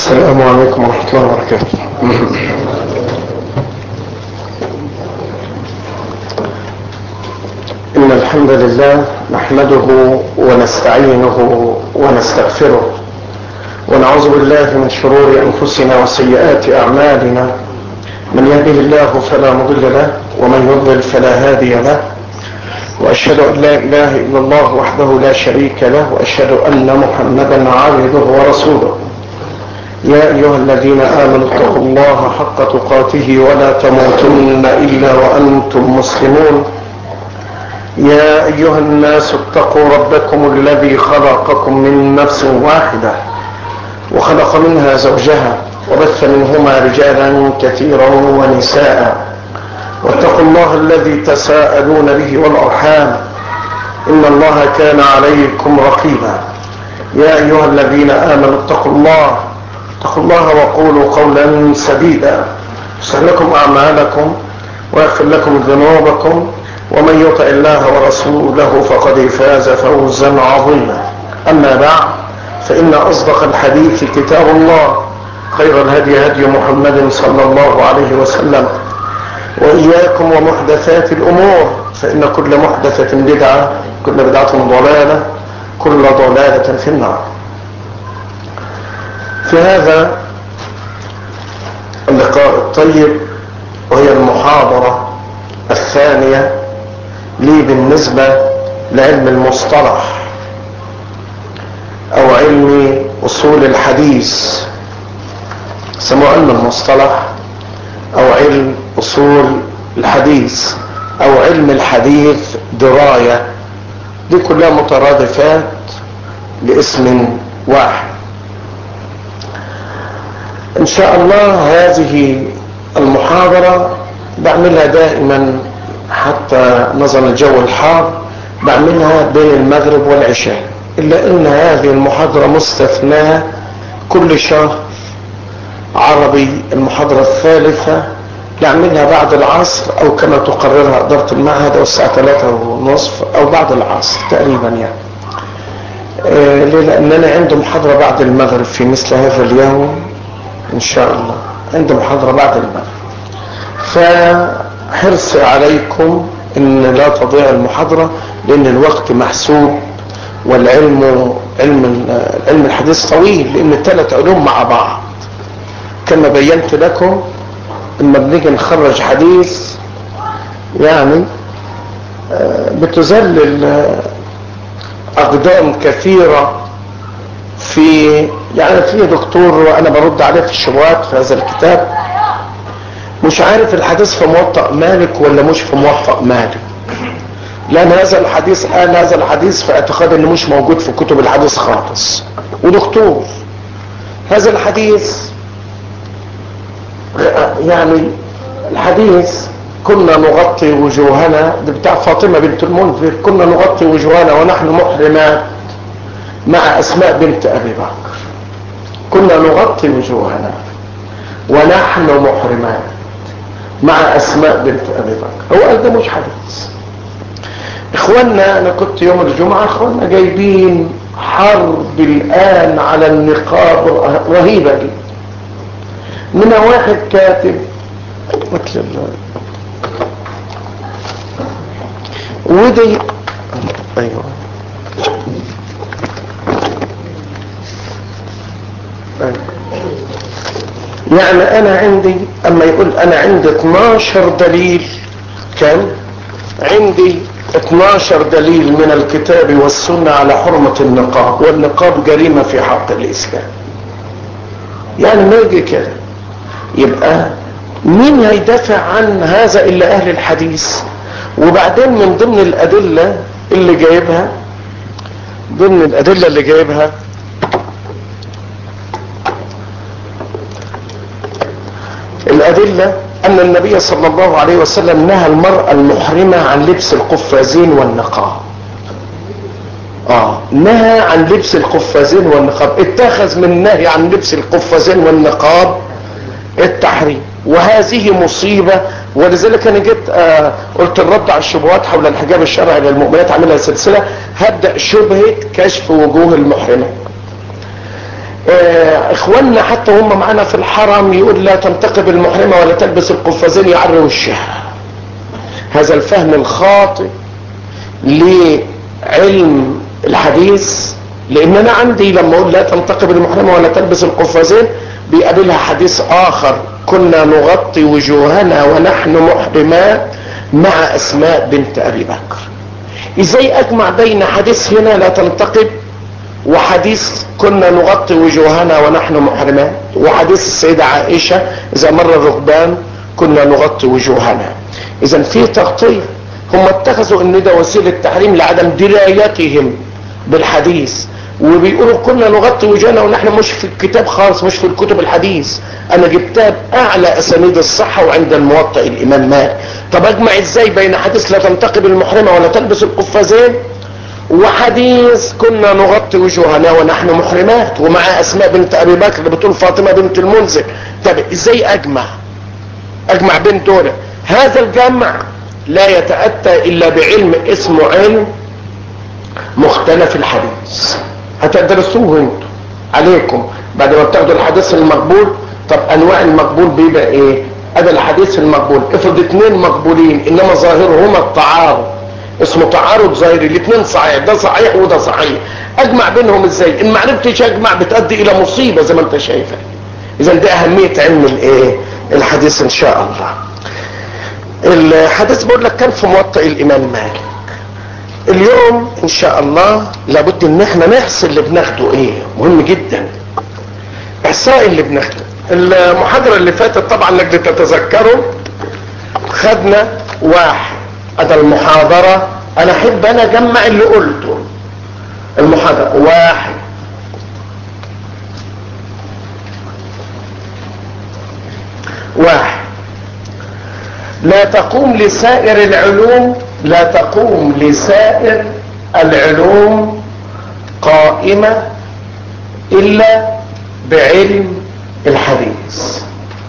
السلام عليكم ورحمة الله وبركاته إن الحمد لله نحمده ونستعينه ونستغفره ونعوذ بالله من شرور أنفسنا وسيئات أعمالنا من يهده الله فلا مضل له ومن يضلل فلا هادي له وأشهد أن لا إله إلا الله وحده لا شريك له وأشهد أن محمدا عبده ورسوله يا أيها الذين آمنوا اتقوا الله حق تقاته ولا تموتن إلا وأنتم مسلمون يا أيها الناس اتقوا ربكم الذي خلقكم من نفس واحدة وخلق منها زوجها وبث منهما رجالا كثيرا ونساء واتقوا الله الذي تساءلون به والأرحام إن الله كان عليكم رقيبا يا أيها الذين آمنوا اتقوا الله اتقوا الله وقولوا قولا سديدا يصلح لكم أعمالكم ويغفر لكم ذنوبكم ومن يطع الله ورسوله فقد فاز فوزا عظيما أما بعد فإن أصدق الحديث كتاب الله خير الهدي هدي محمد صلى الله عليه وسلم وإياكم ومحدثات الأمور فإن كل محدثة بدعة كل بدعة ضلالة كل ضلالة في النار في هذا اللقاء الطيب وهي المحاضرة الثانية لي بالنسبة لعلم المصطلح او علم اصول الحديث سموه علم المصطلح او علم اصول الحديث او علم الحديث دراية دي كلها مترادفات لاسم واحد ان شاء الله هذه المحاضرة بعملها دائما حتى نظر الجو الحار بعملها بين المغرب والعشاء إلا أن هذه المحاضرة مستثناة كل شهر عربي المحاضرة الثالثة نعملها بعد العصر أو كما تقررها إدارة المعهد أو الساعة ثلاثة ونصف أو بعد العصر تقريبا يعني آه لأننا عندي محاضرة بعد المغرب في مثل هذا اليوم إن شاء الله عندي محاضرة بعد المغرب فحرص عليكم ان لا تضيع المحاضرة لان الوقت محسوب والعلم علم علم الحديث طويل لان الثلاث علوم مع بعض كما بينت لكم لما بنيجي نخرج حديث يعني بتذلل اقدام كثيرة في يعني في دكتور وانا برد عليه في الشبهات في هذا الكتاب مش عارف الحديث في موطأ مالك ولا مش في موفق مالك لان هذا الحديث قال هذا الحديث في اعتقاد انه مش موجود في كتب الحديث خالص ودكتور هذا الحديث يعني الحديث كنا نغطي وجوهنا ده بتاع فاطمة بنت المنذر كنا نغطي وجوهنا ونحن محرمات مع اسماء بنت ابي بكر كنا نغطي وجوهنا ونحن محرمات مع اسماء بنت ابي بكر هو قال ده مش حديث اخواننا انا كنت يوم الجمعة اخواننا جايبين حرب الان على النقاب رهيبة دي من واحد كاتب مثل ودي ايوه ايوه يعني انا عندي اما يقول انا عندي 12 دليل كم عندي 12 دليل من الكتاب والسنة على حرمة النقاب والنقاب جريمة في حق الاسلام يعني ما يجي كده يبقى مين هيدافع عن هذا الا اهل الحديث وبعدين من ضمن الادلة اللي جايبها ضمن الادلة اللي جايبها الأدلة أن النبي صلى الله عليه وسلم نهى المرأة المحرمة عن لبس القفازين والنقاب آه نهى عن لبس القفازين والنقاب اتخذ من النهي عن لبس القفازين والنقاب التحريم وهذه مصيبة ولذلك انا جيت آه قلت الرد على الشبهات حول الحجاب الشرعي للمؤمنات عاملها سلسلة هبدأ شبهة كشف وجوه المحرمات اه اخواننا حتى هم معانا في الحرم يقول لا تنتقب المحرمة ولا تلبس القفازين يعري وشها هذا الفهم الخاطئ لعلم الحديث لان انا عندي لما اقول لا تنتقب المحرمة ولا تلبس القفازين بيقابلها حديث اخر كنا نغطي وجوهنا ونحن محرمات مع اسماء بنت ابي بكر ازاي اجمع بين حديث هنا لا تنتقب وحديث كنا نغطي وجوهنا ونحن محرمات وحديث السيدة عائشة اذا مر الركبان كنا نغطي وجوهنا اذا في تغطية هم اتخذوا ان ده وسيلة تحريم لعدم درايتهم بالحديث وبيقولوا كنا نغطي وجهنا ونحن مش في الكتاب خالص مش في الكتب الحديث انا جبتها باعلى اسانيد الصحة وعند الموطئ الامام مالك طب اجمع ازاي بين حديث لا تنتقب المحرمة ولا تلبس القفازين وحديث كنا نغطي وجوهنا ونحن محرمات ومع اسماء بنت ابي بكر بتقول فاطمة بنت المنذر طب ازاي اجمع اجمع بين دول هذا الجمع لا يتأتى الا بعلم اسمه علم مختلف الحديث هتدرسوه انتوا عليكم بعد ما بتاخدوا الحديث المقبول طب انواع المقبول بيبقى ايه ادي الحديث المقبول افرض اتنين مقبولين انما ظاهرهما التعارض اسمه تعارض ظاهري الاثنين صحيح ده صحيح وده صحيح اجمع بينهم ازاي ان ما عرفتش اجمع بتؤدي الى مصيبه زي ما انت شايفه اذا دي اهميه علم الايه الحديث ان شاء الله الحديث بقول لك كان في موطئ الامام مالك اليوم ان شاء الله لابد ان احنا نحصي اللي بناخده ايه مهم جدا احصاء اللي بناخده المحاضرة اللي فاتت طبعا انك تتذكروا خدنا واحد ادى المحاضرة انا احب انا اجمع اللي قلته المحاضرة واحد واحد لا تقوم لسائر العلوم لا تقوم لسائر العلوم قائمة الا بعلم الحديث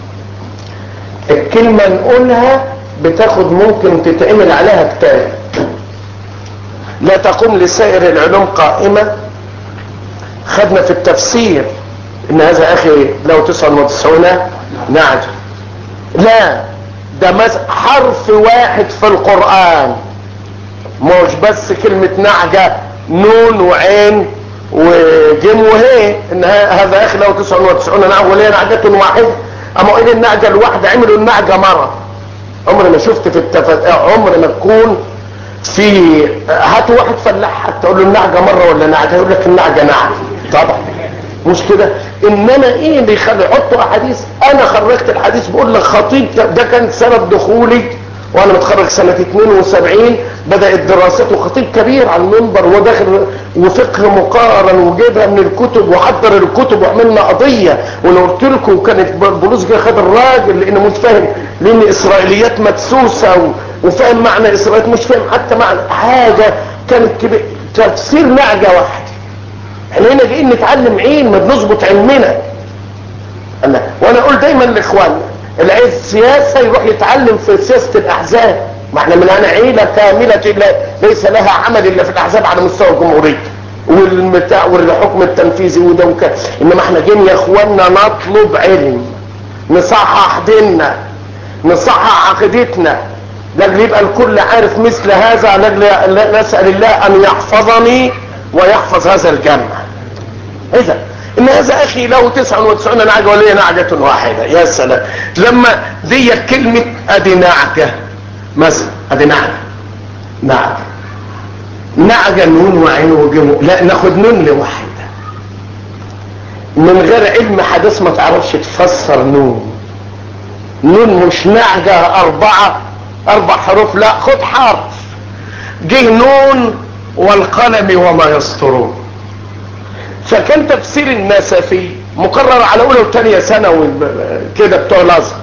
الكلمة نقولها بتاخد ممكن تتعمل عليها كتاب لا تقوم لسائر العلوم قائمة خدنا في التفسير ان هذا اخي لو تسعة وتسعون نعجة لا ده حرف واحد في القرآن مش بس كلمة نعجة نون وعين وجيم وهي ان هذا اخي له 99 نعجة وهي نعجة واحدة اما قال النعجة الواحدة عملوا النعجة مرة عمري ما شفت في التف... عمري ما تكون في هات واحد فلاح تقول له النعجة مرة ولا نعجة يقول لك النعجة نعجة طبعا مش كده انما ايه اللي يخلي يحطوا احاديث انا خرجت الحديث بقول لك خطيب ده كان سبب دخولي وانا متخرج سنة 72 بدأت دراسته خطيب كبير على المنبر وداخل وفقه مقارن وجيبها من الكتب وحضر الكتب وعملنا قضية ولو قلت لكم كانت بولوس جه خد الراجل لانه مش فاهم لان اسرائيليات مدسوسة وفاهم معنى اسرائيل مش فاهم حتى معنى حاجة كانت كبير تفسير نعجة واحد احنا هنا جايين نتعلم علم بنظبط علمنا أنا. وانا اقول دايما لاخواننا اللي عايز سياسة يروح يتعلم في سياسة الاحزاب ما احنا من انا عيلة كاملة ليس لها عمل الا في الاحزاب على مستوى الجمهورية والمتاع والحكم التنفيذي وده وكده انما احنا جايين يا اخواننا نطلب علم نصحح ديننا نصحح عقيدتنا لاجل يبقى الكل عارف مثل هذا لاجل نسأل الله ان يحفظني ويحفظ هذا الجمع اذا ان هذا اخي له 99 نعجة ولي نعجة واحدة يا سلام لما دي كلمة ادي نعجة مثلا ادي نعجة نعجة نعجة نون وعين وجمو لا ناخد نون لوحدة من غير علم حدث ما تعرفش تفسر نون نون مش نعجة اربعة اربع حروف لا خد حرف جه نون والقلم وما يسطرون فكان تفسير النسفي مقرر على اولى وثانيه ثانوي كده بتوع الازهر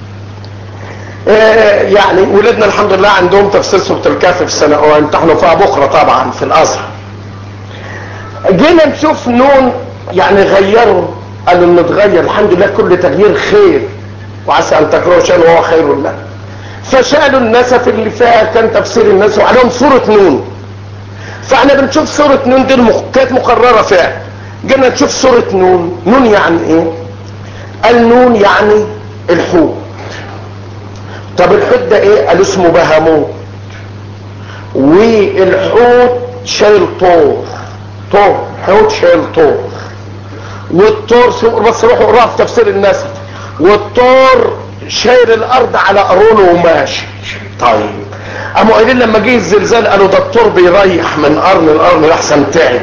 يعني ولادنا الحمد لله عندهم تفسير سوره الكهف في السنه وامتحنوا فيها بكره طبعا في الازهر جينا نشوف نون يعني غيروا قالوا انه اتغير الحمد لله كل تغيير خير وعسى ان تكرهوا شيئا وهو خير لكم فشالوا النسف اللي فيها كان تفسير الناس وعليهم سوره نون فاحنا بنشوف سورة نون دي كانت مقررة فعلا جينا نشوف سورة نون نون يعني ايه قال نون يعني الحوت طب الحوت ده ايه قالوا اسمه بهاموت والحوت شايل طور طور حوت شايل طور والطور بس روحوا اقراها في تفسير الناس والطور شايل الارض على قرونه وماشي طيب قاموا قايلين لما جه الزلزال قالوا ده الطور بيريح من قرن لقرن احسن تعب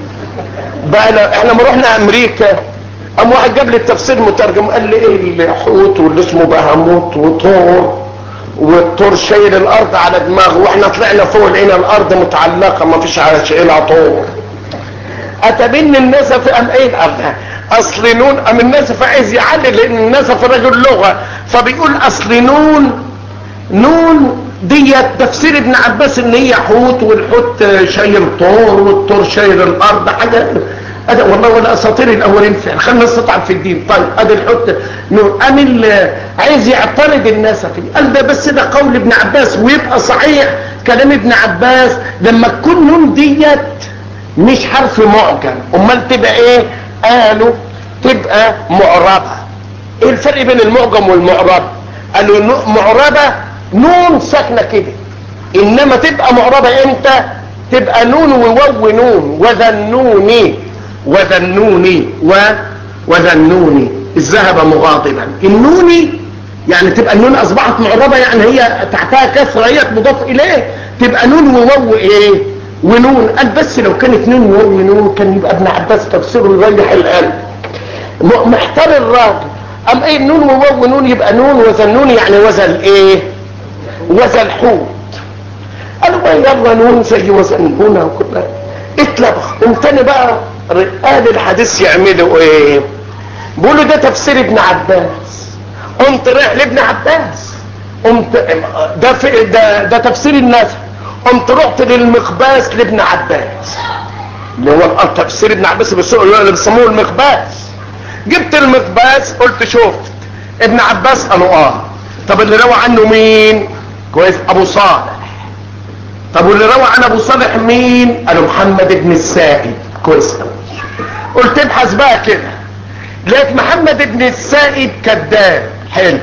بقى لا احنا ما رحنا امريكا قام واحد جاب لي التفسير مترجم قال لي ايه الحوت واللي اسمه بهاموت وطور والطور شايل الارض على دماغه واحنا طلعنا فوق لقينا الارض متعلقه ما فيش على شايلها طور اتبن النسف ام ايه الارض اصل نون ام النسف عايز يعلل لان النسف رجل لغه فبيقول اصل نون نون ديت تفسير ابن عباس ان هي حوت والحوت شايل طور والطور شايل الارض حاجه أدا والله ولا اساطير الاولين فعلا خلينا نستطعم في الدين طيب ادي الحوت نور قام عايز يعترض النسفي قال ده بس ده قول ابن عباس ويبقى صحيح كلام ابن عباس لما تكون نون ديت مش حرف معجم امال تبقى ايه قالوا تبقى معربه ايه الفرق بين المعجم والمعرب قالوا معربه نون ساكنه كده انما تبقى معربه امتى تبقى نون وواو نون وذنوني وذنوني و وذنوني الذهب مغاضبا النوني يعني تبقى النون اصبحت معربه يعني هي تحتها كسره هي مضاف اليه تبقى نون وواو ايه ونون قال بس لو كانت نون وواو ونون كان يبقى ابن عباس تفسيره يريح القلب محتار الراجل ام ايه نون وواو ونون يبقى نون وذنون يعني وزن ايه وزن الحوت قالوا بقى يلا نون زي وزن هنا وكلها اتلبخ قمت انا بقى اهل الحديث يعملوا ايه بيقولوا ده تفسير ابن عباس قمت رايح لابن عباس قمت ده في ده, ده تفسير الناس قمت رحت للمقباس لابن عباس اللي هو تفسير ابن عباس اللي بيسموه المقباس جبت المقباس قلت شفت ابن عباس قالوا اه طب اللي روى عنه مين كويس ابو صالح طب واللي روى عن ابو صالح مين قالوا محمد بن السائب كويس قوي قلت ابحث بقى كده لقيت محمد بن السائب كذاب حلو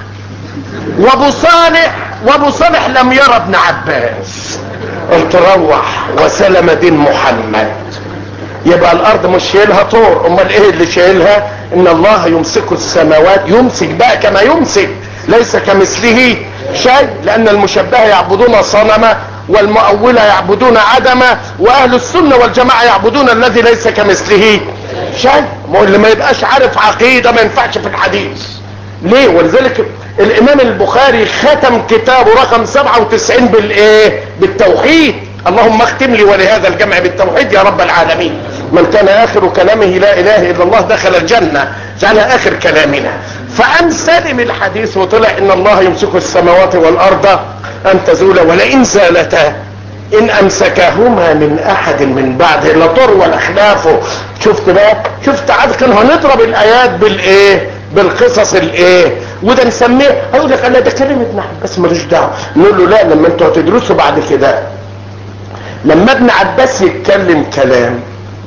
وابو صالح وابو صالح لم يرى ابن عباس قلت روح وسلم دين محمد يبقى الارض مش شايلها طور امال ايه اللي شايلها ان الله يمسك السماوات يمسك بقى كما يمسك ليس كمثله شيء لان المشبهه يعبدون صنما والمؤولة يعبدون عدما واهل السنة والجماعة يعبدون الذي ليس كمثله شيء اللي ما يبقاش عارف عقيدة ما ينفعش في الحديث ليه ولذلك الامام البخاري ختم كتابه رقم 97 بالايه بالتوحيد اللهم اختم لي ولهذا الجمع بالتوحيد يا رب العالمين من كان اخر كلامه لا اله الا الله دخل الجنة جعلها اخر كلامنا فقام سلم الحديث وطلع ان الله يمسك السماوات والارض ان تزول ولئن زالتا ان امسكهما من احد من بعده لطر والاخلافه شفت بقى شفت عاد كان هنضرب الايات بالايه بالقصص الايه وده نسميه هيقول لك انا ده كلام ابن عباس ملوش دعوه نقول له لا لما انتوا هتدرسوا بعد كده لما ابن عباس يتكلم كلام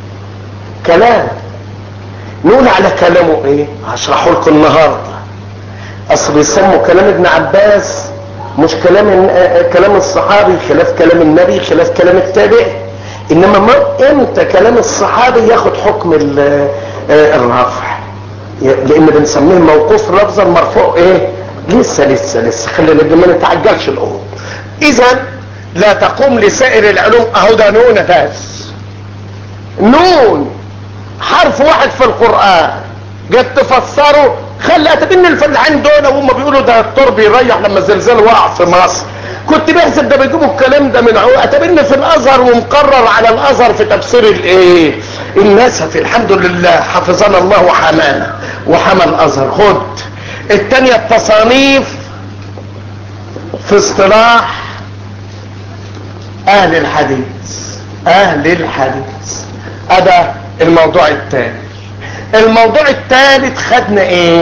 كلام نقول على كلامه ايه هشرحه لكم النهارده اصل بيسموا كلام ابن عباس مش كلام كلام الصحابي خلاف كلام النبي خلاف كلام التابعي انما ما امتى كلام الصحابي ياخد حكم الرفع لان بنسميه موقوف لفظا مرفوع ايه لسه لسه لسه خلينا ما نتعجلش الامور اذا لا تقوم لسائر العلوم اهو ده نون بس نون حرف واحد في القرآن جت تفسره خلي اتبن الفلاحين دول وهم بيقولوا ده الطور بيريح لما الزلزال وقع في مصر كنت بحسب ده بيجيبوا الكلام ده من عو اتبن في الازهر ومقرر على الازهر في تفسير الايه النسفي الحمد لله حفظنا الله وحمانا وحمى الازهر خد التانية التصانيف في اصطلاح اهل الحديث اهل الحديث هذا الموضوع الثاني الموضوع الثالث خدنا ايه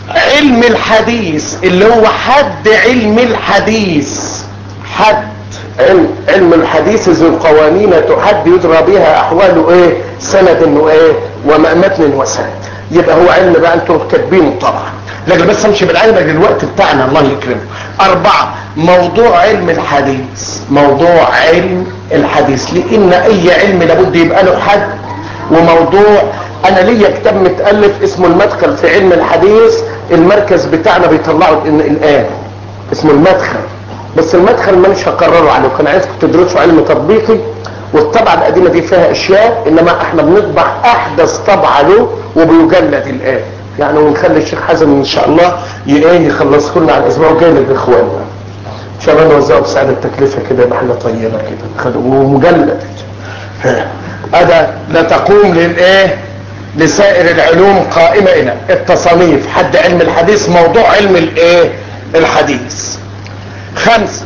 علم الحديث اللي هو حد علم الحديث حد علم, علم الحديث ذو القوانين تحد يدرى بها احوال ايه سند وايه ومتن وسند يبقى هو علم بقى انتم كاتبينه طبعا لكن بس امشي بالعلم للوقت بتاعنا الله يكرمه اربعة موضوع علم الحديث موضوع علم الحديث لان اي علم لابد يبقى له حد وموضوع انا ليا كتاب متالف اسمه المدخل في علم الحديث المركز بتاعنا بيطلعه الان اسمه المدخل بس المدخل ما مش هكرره عليه كان عايزكم تدرسوا علم تطبيقي والطبعة القديمة دي فيها اشياء انما احنا بنطبع احدث طبعة له وبيجلد الان يعني ونخلي الشيخ حازم ان شاء الله ايه يخلصه لنا على الاسبوع الجاي لاخواننا ان شاء الله نوزعه بسعر التكلفة كده يبقى حاجة طيبة كده ومجلد هذا لا تقوم للايه لسائر العلوم قائمة الى التصانيف حد علم الحديث موضوع علم الايه الحديث خمسة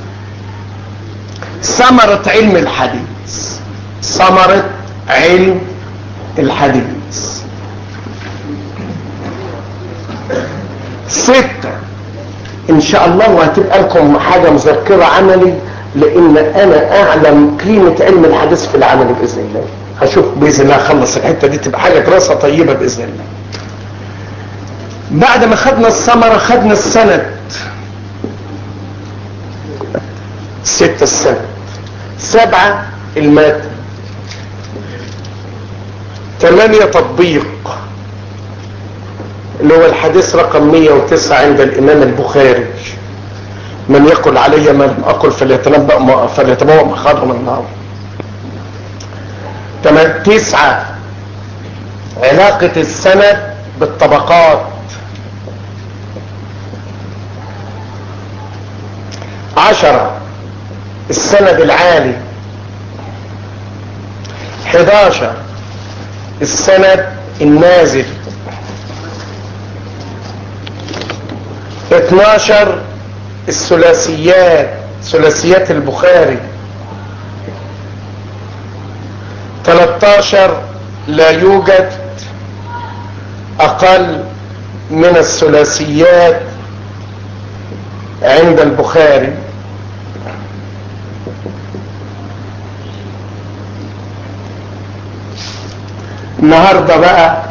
ثمرة علم الحديث ثمرة علم الحديث ستة ان شاء الله وهتبقى لكم حاجة مذكرة عملي لان انا اعلم قيمة علم الحديث في العمل باذن الله هشوف باذن الله اخلص الحتة دي تبقى حاجة دراسة طيبة باذن الله بعد ما خدنا الثمرة خدنا السند ستة السنة سبعة المادة ثمانية تطبيق اللي هو الحديث رقم 109 عند الإمام البخاري من يقل علي ما لم أقل فليتنبأ فليتبوأ مخاضه من النار تمام تسعة علاقة السند بالطبقات عشرة السند العالي 11 السند النازل 12 الثلاثيات ثلاثيات البخاري 13 لا يوجد اقل من الثلاثيات عند البخاري النهاردة بقى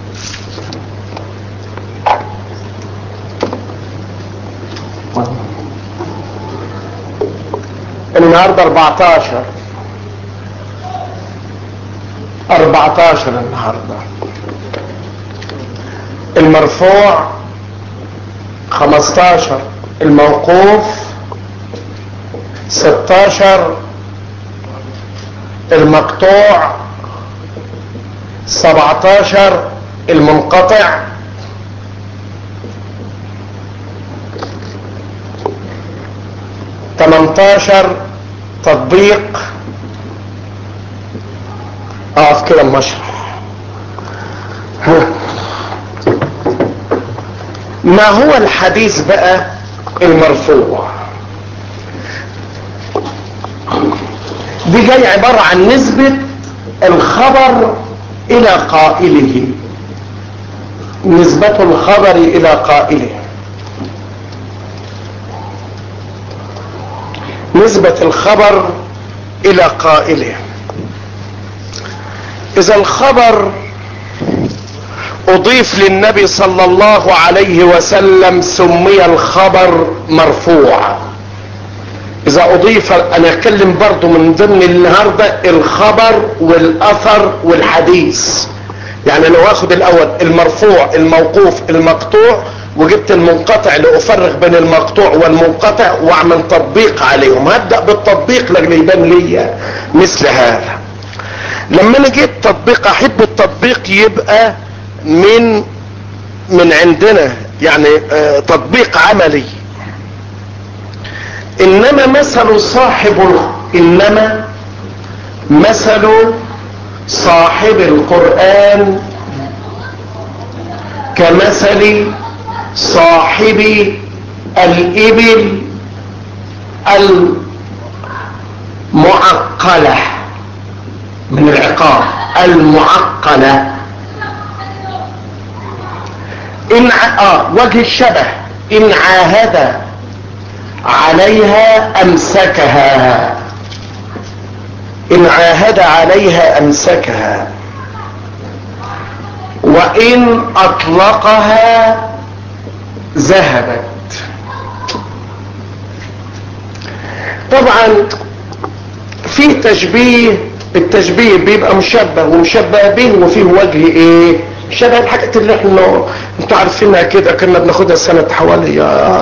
النهاردة 14 14 النهاردة المرفوع 15 الموقوف 16 المقطوع 17 المنقطع تمنتاشر تطبيق اقف كده المشرح ما هو الحديث بقى المرفوع دي جاي عبارة عن نسبة الخبر الى قائله نسبة الخبر الى قائله نسبة الخبر الى قائله اذا الخبر اضيف للنبي صلى الله عليه وسلم سمي الخبر مرفوع اذا اضيف انا اتكلم برضو من ضمن النهاردة الخبر والاثر والحديث يعني انا واخد الاول المرفوع الموقوف المقطوع وجبت المنقطع لافرق بين المقطوع والمنقطع واعمل تطبيق عليهم هبدأ بالتطبيق لان يبان لي مثل هذا لما انا جيت تطبيق احب التطبيق يبقى من من عندنا يعني آه تطبيق عملي انما مثل صاحب انما مثل صاحب القرآن كمثل صاحب الابل المعقلة من العقاب المعقلة إن آه وجه الشبه إن عاهد عليها امسكها ان عاهد عليها امسكها وان اطلقها ذهبت طبعا في تشبيه التشبيه بيبقى مشبه ومشبه به وفيه وجه ايه شبه الحاجات اللي احنا انتوا عارفينها كده كنا بناخدها سنة حوالي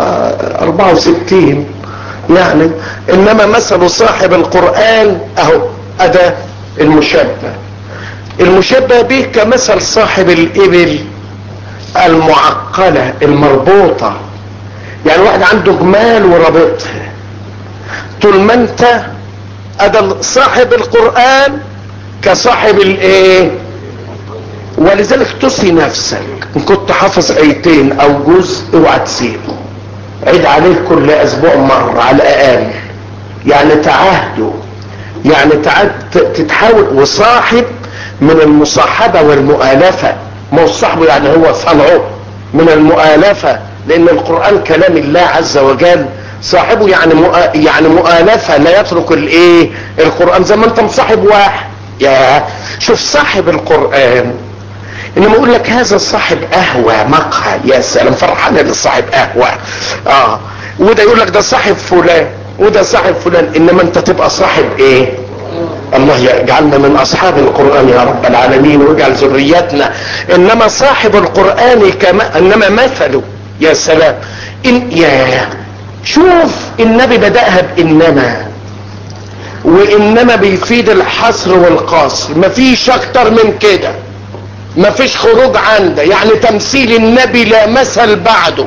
64 يعني انما مثل صاحب القرآن اهو اداة المشبه المشبه به كمثل صاحب الابل المعقلة المربوطة يعني واحد عنده جمال ورابطها طول ما انت ادى صاحب القرآن كصاحب الايه ولذلك تصي نفسك ان كنت حافظ ايتين او جزء اوعى تسيبه عيد عليه كل اسبوع مرة على الاقل يعني تعهده يعني تعد تتحاول وصاحب من المصاحبة والمؤالفة ما هو الصحب يعني هو صنعه من المؤالفة لان القرآن كلام الله عز وجل صاحبه يعني مؤ... يعني مؤالفة لا يترك الايه القرآن زي ما انت مصاحب واحد يا شوف صاحب القرآن انما اقول لك هذا صاحب قهوة مقهى يا سلام فرحان اللي صاحب قهوة اه وده يقول لك ده صاحب فلان وده صاحب فلان انما انت تبقى صاحب ايه الله يجعلنا من اصحاب القرآن يا رب العالمين ويجعل ذريتنا انما صاحب القرآن كما انما مثله يا سلام إن يا شوف النبي بدأها بإنما وإنما بيفيد الحصر والقصر مفيش أكتر من كده مفيش خروج عنده يعني تمثيل النبي لا مثل بعده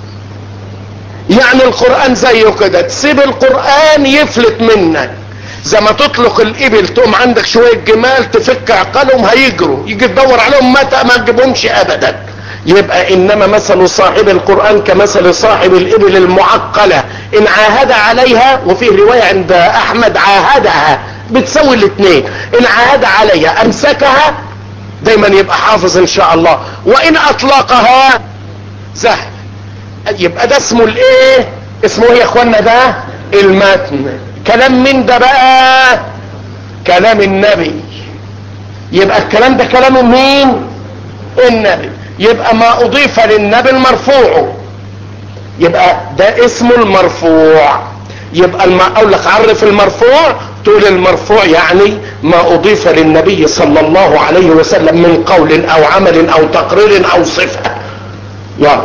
يعني القرآن زيه كده تسيب القرآن يفلت منك زي ما تطلق الإبل تقوم عندك شوية جمال تفك عقلهم هيجروا يجي تدور عليهم متى ما تجيبهمش أبدا يبقى انما مثل صاحب القرآن كمثل صاحب الابل المعقلة ان عاهد عليها وفيه رواية عند احمد عاهدها بتسوي الاثنين ان عاهد عليها امسكها دايما يبقى حافظ ان شاء الله وان اطلقها زهد يبقى ده اسمه الايه اسمه ايه يا اخوانا ده المتن كلام مين ده بقى كلام النبي يبقى الكلام ده كلام مين النبي يبقى ما اضيف للنبي المرفوع يبقى ده اسمه المرفوع يبقى الم... اقول لك عرف المرفوع تقول المرفوع يعني ما اضيف للنبي صلى الله عليه وسلم من قول او عمل او تقرير او صفة يلا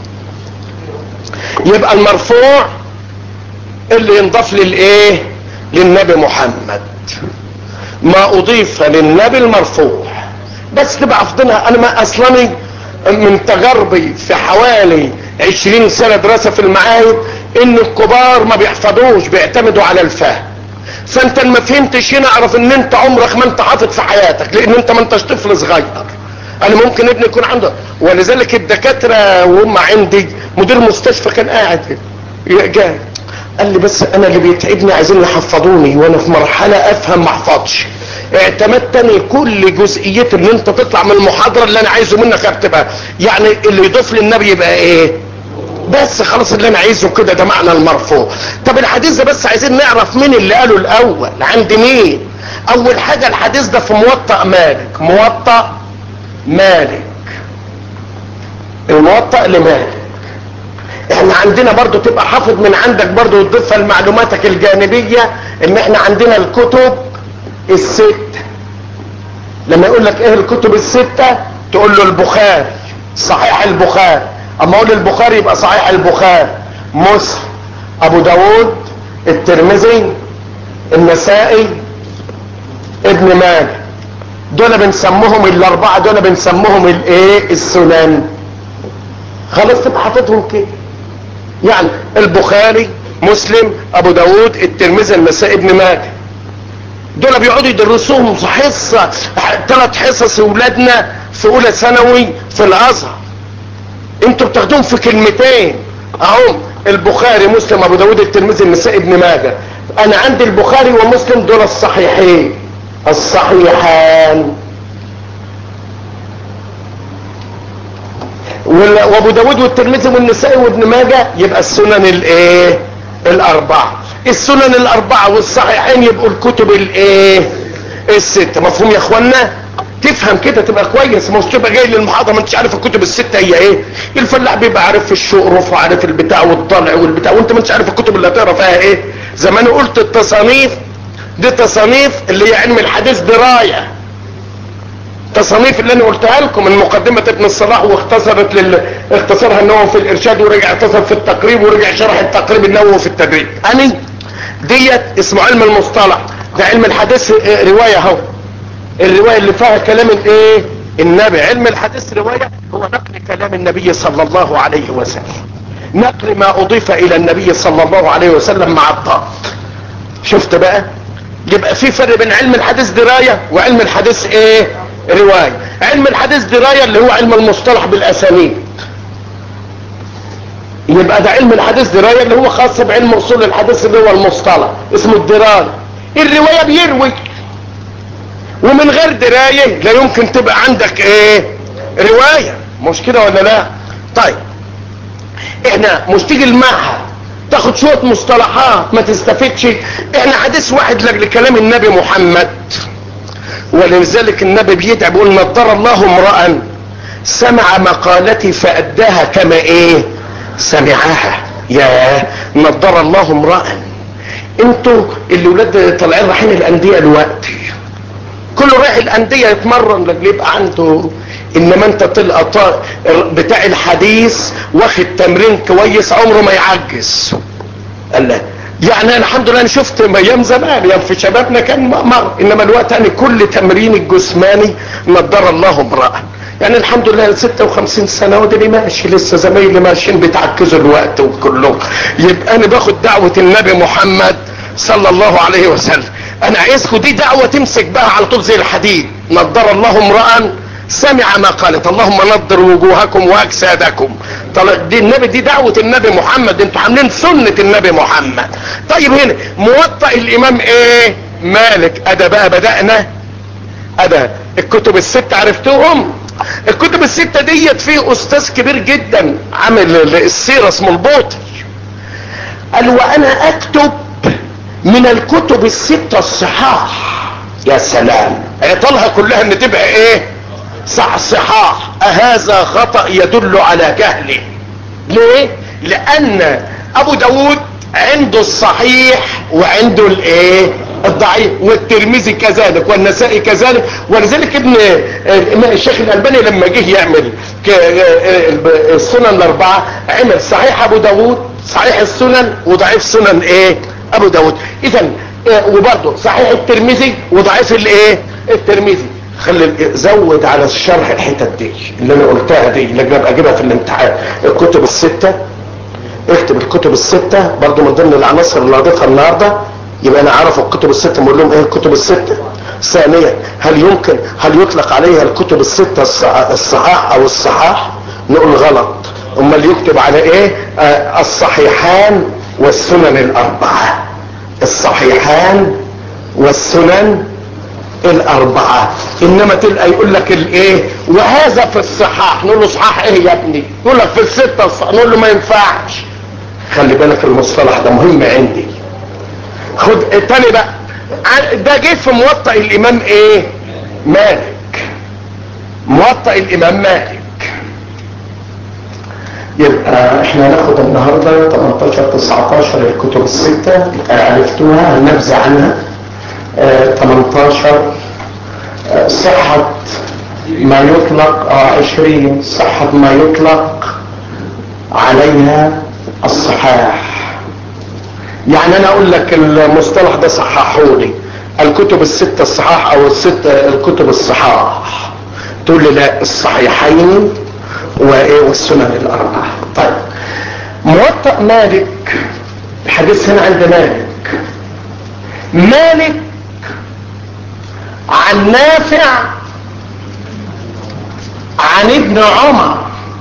يبقى المرفوع اللي ينضاف للايه للنبي محمد ما اضيف للنبي المرفوع بس تبقى حافظينها انا ما اصلني من تجاربي في حوالي عشرين سنة دراسة في المعاهد ان الكبار ما بيحفظوش بيعتمدوا على الفهم فانت ما فهمتش هنا اعرف ان انت عمرك ما انت حافظ في حياتك لان انت ما انتش طفل صغير انا ممكن ابني يكون عنده ولذلك الدكاترة وهم عندي مدير مستشفى كان قاعد جاي قال لي بس انا اللي بيتعبني عايزين يحفظوني وانا في مرحلة افهم ما احفظش اعتمدت تاني كل جزئية ان انت تطلع من المحاضرة اللي انا عايزه منك اكتبها يعني اللي يضيف للنبي يبقى ايه بس خلاص اللي انا عايزه كده ده معنى المرفوع طب الحديث ده بس عايزين نعرف مين اللي قاله الاول عند مين اول حاجة الحديث ده في موطأ مالك موطأ مالك الموطأ لمالك احنا عندنا برضو تبقى حافظ من عندك برضو وتضيفها لمعلوماتك الجانبية ان احنا عندنا الكتب الستة لما يقول لك ايه الكتب الستة تقول له البخاري صحيح البخاري اما اقول البخاري يبقى صحيح البخاري مسلم ابو داود الترمذي النسائي ابن ماجه دول بنسموهم الاربعة دول بنسموهم الايه السنن خلاص تبقى حاططهم كده يعني البخاري مسلم ابو داود الترمذي النسائي ابن ماجه دول بيقعدوا يدرسوهم في حصة ثلاث حصص ولادنا في اولى ثانوي في الازهر انتوا بتاخدوهم في كلمتين اهو البخاري مسلم ابو داود الترمذي النسائي ابن ماجه انا عندي البخاري ومسلم دول الصحيحين الصحيحان وابو داود والترمذي والنسائي وابن ماجه يبقى السنن الايه الاربعه السنن الاربعة والصحيحين يبقوا الكتب الايه الستة مفهوم يا اخوانا تفهم كده تبقى كويس مش تبقى جاي للمحاضره ما انتش عارف الكتب السته هي ايه الفلاح بيبقى عارف الشقرف وعارف البتاع والضلع والبتاع وانت ما انتش عارف الكتب اللي هتقرا فيها ايه زي ما انا قلت التصانيف دي تصانيف اللي هي علم الحديث درايه تصانيف اللي انا قلتها لكم من مقدمة ابن الصلاح واختصرت لل... اختصرها النووي في الارشاد ورجع اختصر في التقريب ورجع شرح التقريب النووي في التدريب اني ديت اسمه علم المصطلح ده علم الحديث اه، رواية اهو الرواية اللي فيها كلام الايه النبي علم الحديث رواية هو نقل كلام النبي صلى الله عليه وسلم نقل ما اضيف الى النبي صلى الله عليه وسلم مع الضبط شفت بقى يبقى في فرق بين علم الحديث دراية وعلم الحديث ايه رواية علم الحديث دراية اللي هو علم المصطلح بالاسانيد يبقى ده علم الحديث دراية اللي هو خاص بعلم اصول الحديث اللي هو المصطلح اسمه الدراية الرواية بيروي ومن غير دراية لا يمكن تبقى عندك ايه رواية مش كده ولا لا طيب احنا مش تيجي المعهد تاخد شوية مصطلحات ما تستفدش احنا حديث واحد لكلام النبي محمد ولذلك النبي بيدعي بيقول نضر الله امرأ سمع مقالتي فأداها كما ايه سمعها يا نضر الله امرأ انتوا اللي ولاد طالعين رايحين الاندية دلوقتي كله رايح الاندية يتمرن لك يبقى عنده انما انت تلقى طا... بتاع الحديث واخد تمرين كويس عمره ما يعجز قال لا يعني الحمد لله انا شفت ايام زمان يعني في شبابنا كان مر انما الوقت انا كل تمرين الجسماني نضر الله امرأة يعني الحمد لله 56 سنة ودي ماشي لسه زمايلي ماشيين بيتعكزوا الوقت وكلهم يبقى انا باخد دعوة النبي محمد صلى الله عليه وسلم انا عايزكم دي دعوة تمسك بقى على طول زي الحديد نضر الله امرأ سمع ما قالت اللهم نضر وجوهكم واجسادكم طل... دي النبي دي دعوة النبي محمد انتوا عاملين سنة النبي محمد طيب هنا موطأ الامام ايه مالك ادا بقى بدأنا ادا الكتب الست عرفتوهم الكتب الستة ديت فيه استاذ كبير جدا عامل السيرة اسمه البوطي قال وانا اكتب من الكتب الستة الصحاح يا سلام عطلها كلها ان تبقى ايه صح صحاح أهذا خطأ يدل على جهله ليه لان ابو داود عنده الصحيح وعنده الايه الضعيف والترمذي كذلك والنسائي كذلك ولذلك ابن الشيخ الالباني لما جه يعمل السنن الاربعه عمل صحيح ابو داود صحيح السنن وضعيف سنن ايه ابو داود اذا وبرضه صحيح الترمذي وضعيف الايه الترمذي خلي زود على الشرح الحتت دي اللي انا قلتها دي اللي ابقى اجيبها في الامتحان الكتب الستة اكتب الكتب الستة برضو من ضمن العناصر اللي هضيفها النهاردة يبقى انا عارف الكتب الستة بقول لهم ايه الكتب الستة ثانيا هل يمكن هل يطلق عليها الكتب الستة الصحاح او الصحاح نقول غلط امال يكتب على ايه آه الصحيحان والسنن الاربعة الصحيحان والسنن الاربعة انما تلقى يقول لك الايه وهذا في الصحاح نقول له صحاح ايه يا ابني يقول لك في الستة الصحاح نقول له ما ينفعش خلي بالك المصطلح ده مهم عندي خد التاني بقى ده جه في موطأ الامام ايه مالك موطأ الامام مالك يبقى احنا هناخد النهاردة 18 19 الكتب الستة عرفتوها هنبذة عنها 18 صحة ما يطلق 20 صحة ما يطلق عليها الصحاح يعني انا اقول لك المصطلح ده صححولي الكتب الستة الصحاح او الستة الكتب الصحاح تقول لي لا الصحيحين وايه والسنن الاربعة طيب موطأ مالك الحديث هنا عند مالك مالك عن نافع عن ابن عمر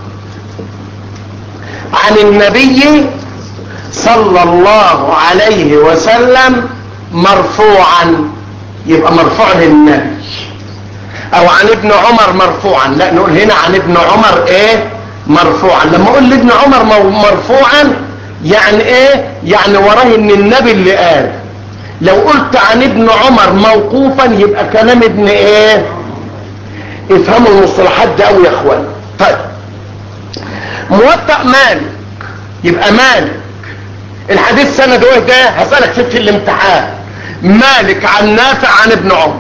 عن النبي صلى الله عليه وسلم مرفوعا يبقى مرفوع للنبي او عن ابن عمر مرفوعا لا نقول هنا عن ابن عمر ايه مرفوعا لما اقول لابن عمر مرفوعا يعني ايه يعني وراه ان النبي اللي قال لو قلت عن ابن عمر موقوفا يبقى كلام ابن ايه افهموا المصطلحات ده قوي يا اخوان طيب موطأ مالك يبقى مالك الحديث سند ايه ده هسألك فيه في الامتحان مالك عن نافع عن ابن عمر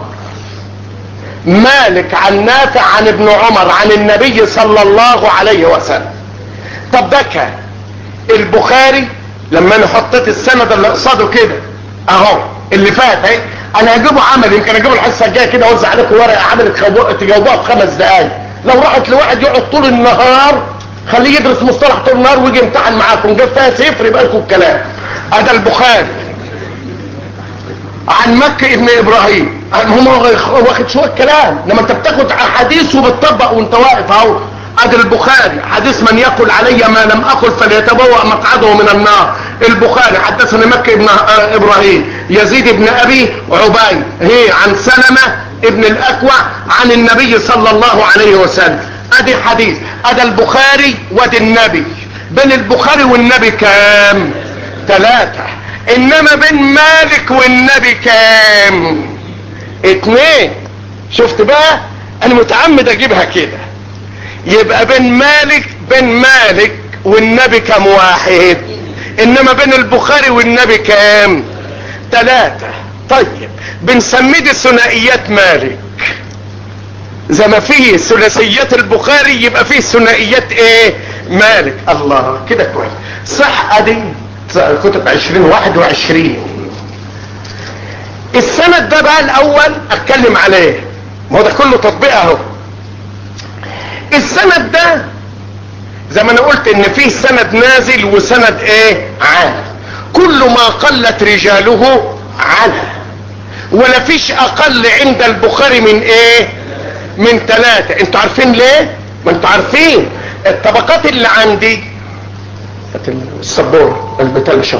مالك عن نافع عن ابن عمر عن النبي صلى الله عليه وسلم طب ده كان البخاري لما انا حطيت السند اللي قصاده كده اهو اللي فات اهي انا هجيبه عمل يمكن اجيبه الحصه الجايه كده اوزع عليكم ورقه عمل تجاوبوها في خمس دقايق لو راحت لواحد يقعد طول النهار خليه يدرس مصطلح طول النهار ويجي يمتحن معاكم جاب فيها صفر يبقى لكم الكلام هذا البخاري عن مكة ابن ابراهيم هم واخد شوية كلام لما انت بتاخد حديث وبتطبق وانت واقف اهو ادي البخاري حديث من يقل علي ما لم اقل فليتبوأ مقعده من النار البخاري حدثني مكة ابن ابراهيم يزيد ابن ابي عبيد هي عن سلمة ابن الاكوع عن النبي صلى الله عليه وسلم ادي حديث ادي البخاري وادي النبي بين البخاري والنبي كام ثلاثة انما بين مالك والنبي كام اتنين شفت بقى انا متعمد اجيبها كده يبقى بين مالك بين مالك والنبي كام واحد انما بين البخاري والنبي كام ثلاثة طيب بنسميه دي ثنائيات مالك زي ما فيه ثلاثيات البخاري يبقى فيه ثنائيات ايه مالك الله كده كويس صح ادي كتب عشرين واحد وعشرين السند ده بقى الاول اتكلم عليه ما هو ده كله تطبيق اهو السند ده زي ما انا قلت ان فيه سند نازل وسند ايه عام كل ما قلت رجاله على ولا فيش اقل عند البخاري من ايه من ثلاثة انتوا عارفين ليه ما انتوا عارفين الطبقات اللي عندي السبور البتاع الشو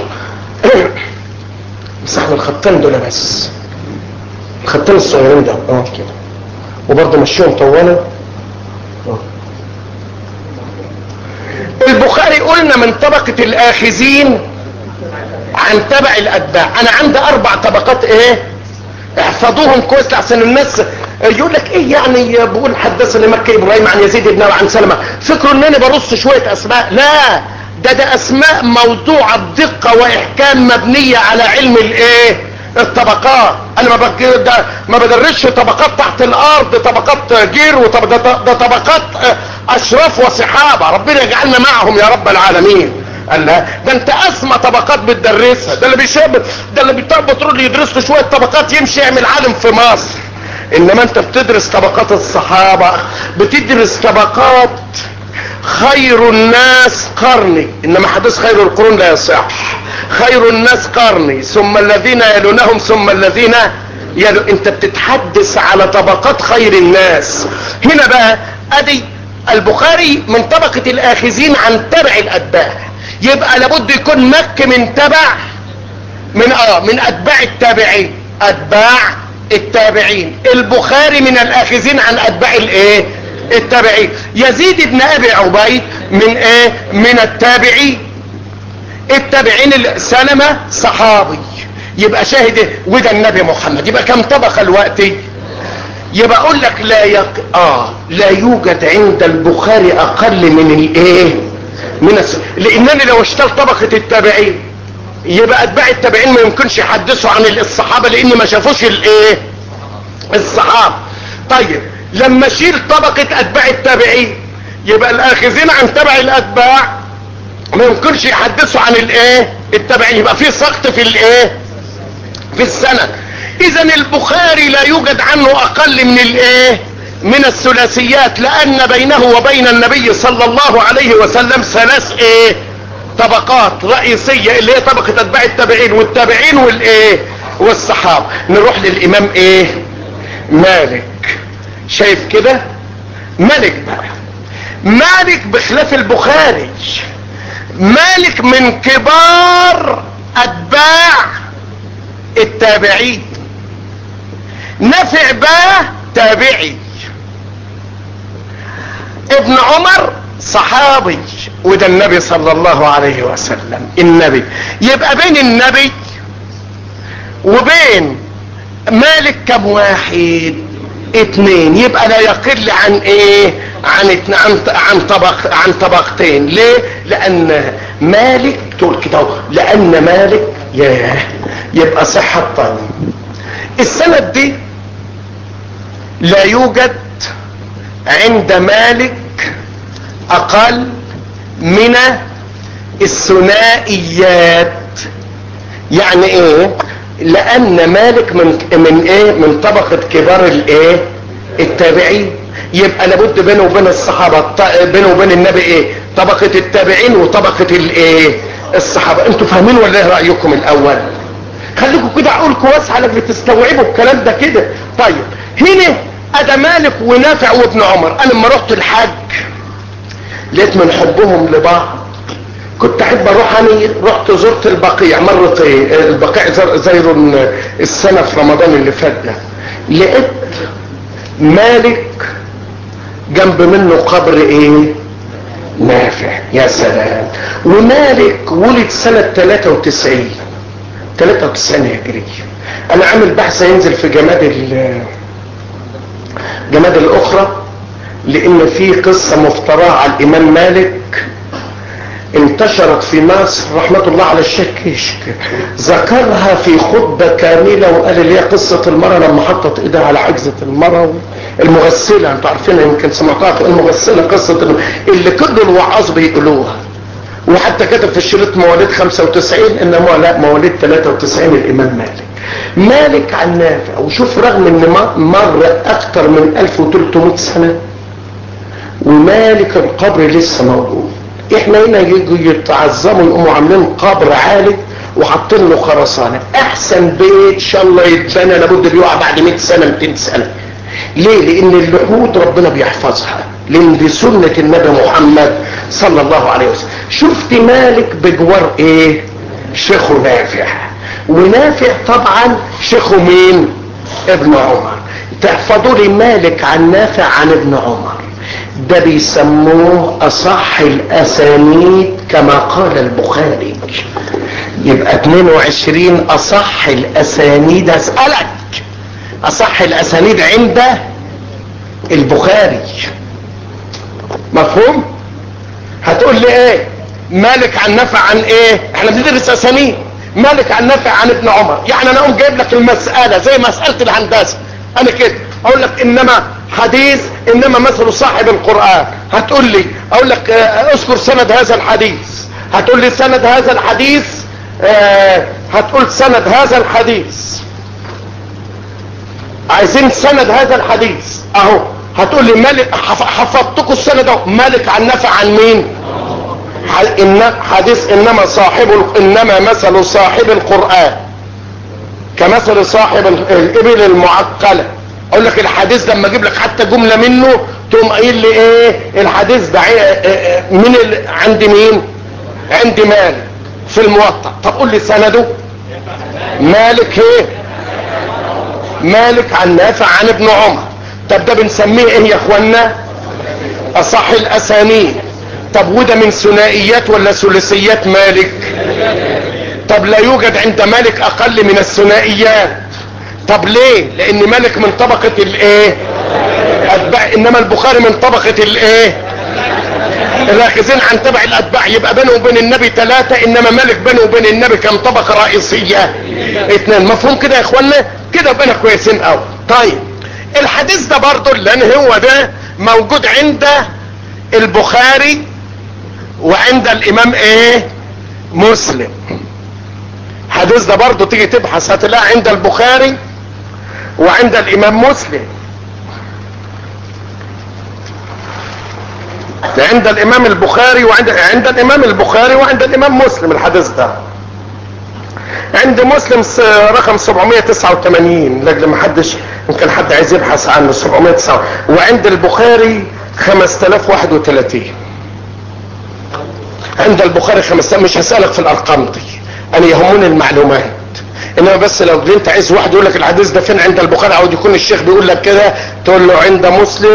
مسحنا الخطين دول بس الخطين الصغيرين ده اه كده وبرضه مشيهم طوالة البخاري قلنا من طبقة الاخذين عن تبع الاتباع انا عندي اربع طبقات ايه احفظوهم كويس لحسن الناس يقول لك ايه يعني بقول حدثني مكي ابراهيم عن يزيد بن عن سلمة فكروا ان انا برص شوية اسماء لا ده ده اسماء موضوعة بدقة واحكام مبنية على علم الايه الطبقات انا ما بج... ده ما بدرسش طبقات تحت الارض طبقات جير وطب... ده, ده طبقات اشراف وصحابة ربنا يجعلنا معهم يا رب العالمين قال لا ده انت اسمى طبقات بتدرسها ده اللي بيشاب ده اللي بتاع بترول يدرس له شويه طبقات يمشي يعمل عالم في مصر انما انت بتدرس طبقات الصحابه بتدرس طبقات خير الناس قرني انما حديث خير القرون لا يصح خير الناس قرني ثم الذين يلونهم ثم الذين يلو انت بتتحدث على طبقات خير الناس هنا بقى ادي البخاري من طبقة الاخذين عن تبع الاتباع يبقى لابد يكون مك من تبع من اه من اتباع التابعين اتباع التابعين البخاري من الاخذين عن اتباع الايه التابعين يزيد بن ابي عبيد من ايه من التابعين التابعين سلمة صحابي يبقى شاهد وده النبي محمد يبقى كم طبقة الوقت يبقى اقول لك لا يق... اه لا يوجد عند البخاري اقل من الايه من الس... لانني لو اشتغل طبقة التابعين يبقى اتباع التابعين ما يمكنش يحدثوا عن الصحابة لان ما شافوش الايه الصحابة طيب لما اشيل طبقة اتباع التابعين يبقى الاخذين عن تبع الاتباع ما يمكنش يحدثوا عن الايه التابعين يبقى في سقط في الايه في السنة اذا البخاري لا يوجد عنه اقل من الايه من الثلاثيات لان بينه وبين النبي صلى الله عليه وسلم ثلاث ايه طبقات رئيسية اللي هي طبقة اتباع التابعين والتابعين والايه والصحابة نروح للامام ايه مالك شايف كده مالك بقى مالك بخلاف البخاري مالك من كبار اتباع التابعين نفع بقى تابعي ابن عمر صحابي وده النبي صلى الله عليه وسلم النبي يبقى بين النبي وبين مالك كم واحد اتنين يبقى لا يقل عن ايه عن اتن... عن عن طبق عن طبقتين ليه لان مالك تقول كده لان مالك ياه يبقى صحة طيب السند دي لا يوجد عند مالك اقل من الثنائيات يعني ايه لان مالك من من ايه من طبقة كبار الايه التابعين يبقى لابد بينه وبين الصحابة بينه وبين النبي ايه طبقة التابعين وطبقة الايه الصحابة انتوا فاهمين ولا ايه رأيكم الاول خليكم كده عقولكم واسعة لك تستوعبوا الكلام ده كده طيب هنا ادى مالك ونافع وابن عمر انا لما رحت الحج لقيت من حبهم لبعض كنت احب اروح انا رحت زرت البقيع مرتين البقيع زيروا السنة في رمضان اللي فات ده لقيت مالك جنب منه قبر ايه نافع يا سلام ومالك ولد سنة 93 93 هجري انا عامل بحث ينزل في جماد جماد الاخرى لان في قصة مفتراه على الامام مالك انتشرت في مصر رحمة الله على الشيخ كشك ذكرها في خطبة كاملة وقال اللي هي قصة المرأة لما حطت ايدها على حجزة المرأة المغسلة انتوا عارفينها يمكن سمعتها المغسلة قصة اللي كل الوعاظ بيقولوها وحتى كتب في الشريط مواليد 95 انما لا مواليد 93 الامام مالك مالك عن نافع وشوف رغم ان مر اكتر من 1300 سنة ومالك القبر لسه موجود احنا هنا يجوا يتعظموا يقوموا عاملين قبر عالي وحاطين له خرسانه احسن بيت ان شاء الله يتبنى لابد بيقع بعد 100 سنه 200 سنه ليه لان اللحود ربنا بيحفظها لان دي سنه النبي محمد صلى الله عليه وسلم شفت مالك بجوار ايه شيخه نافع ونافع طبعا شيخه مين ابن عمر تحفظوا لي مالك عن نافع عن ابن عمر ده بيسموه اصح الاسانيد كما قال البخاري يبقى 22 اصح الاسانيد اسألك اصح الاسانيد عند البخاري مفهوم هتقول لي ايه مالك عن نفع عن ايه احنا بندرس اسانيد مالك عن نفع عن ابن عمر يعني انا اقوم جايب لك المسألة زي مسألة الهندسة انا كده اقول لك انما حديث انما مثل صاحب القرآن هتقول لي اقول لك اه اذكر سند هذا الحديث هتقول لي سند هذا الحديث اه هتقول سند هذا الحديث عايزين سند هذا الحديث اهو هتقول لي مالك حفظتكم السند اهو مالك عن نفع عن مين إن حديث انما صاحب انما مثل صاحب القرآن كمثل صاحب الابل المعقله اقول لك الحديث لما اجيب لك حتى جملة منه تقوم قايل لي ايه الحديث ده من ال... عند مين عند مالك في الموطأ طب قول لي سنده مالك ايه مالك عن نافع عن ابن عمر طب ده بنسميه ايه يا اخوانا اصح الاسانيد طب وده من ثنائيات ولا ثلاثيات مالك طب لا يوجد عند مالك اقل من الثنائيات طب ليه لان مالك من طبقة الايه اتباع انما البخاري من طبقة الايه الاخذين عن تبع الاتباع يبقى بينه وبين النبي ثلاثة انما مالك بينه وبين النبي كم طبقة رئيسية اثنين مفهوم كده يا اخوانا كده بقينا كويسين قوي طيب الحديث ده برضو لان هو ده موجود عند البخاري وعند الامام ايه مسلم حديث ده برضو تيجي تبحث هتلاقي عند البخاري وعند الامام مسلم ده عند الامام البخاري وعند عند الامام البخاري وعند الامام مسلم الحديث ده عند مسلم رقم 789 لاجل ما حدش يمكن حد عايز يبحث عنه 709 وعند البخاري 5031 عند البخاري 5000 مش هسألك في الارقام دي انا يهمني المعلومات انما بس لو انت عايز واحد يقول لك الحديث ده فين عند البخاري او يكون الشيخ بيقول لك كده تقول له عند مسلم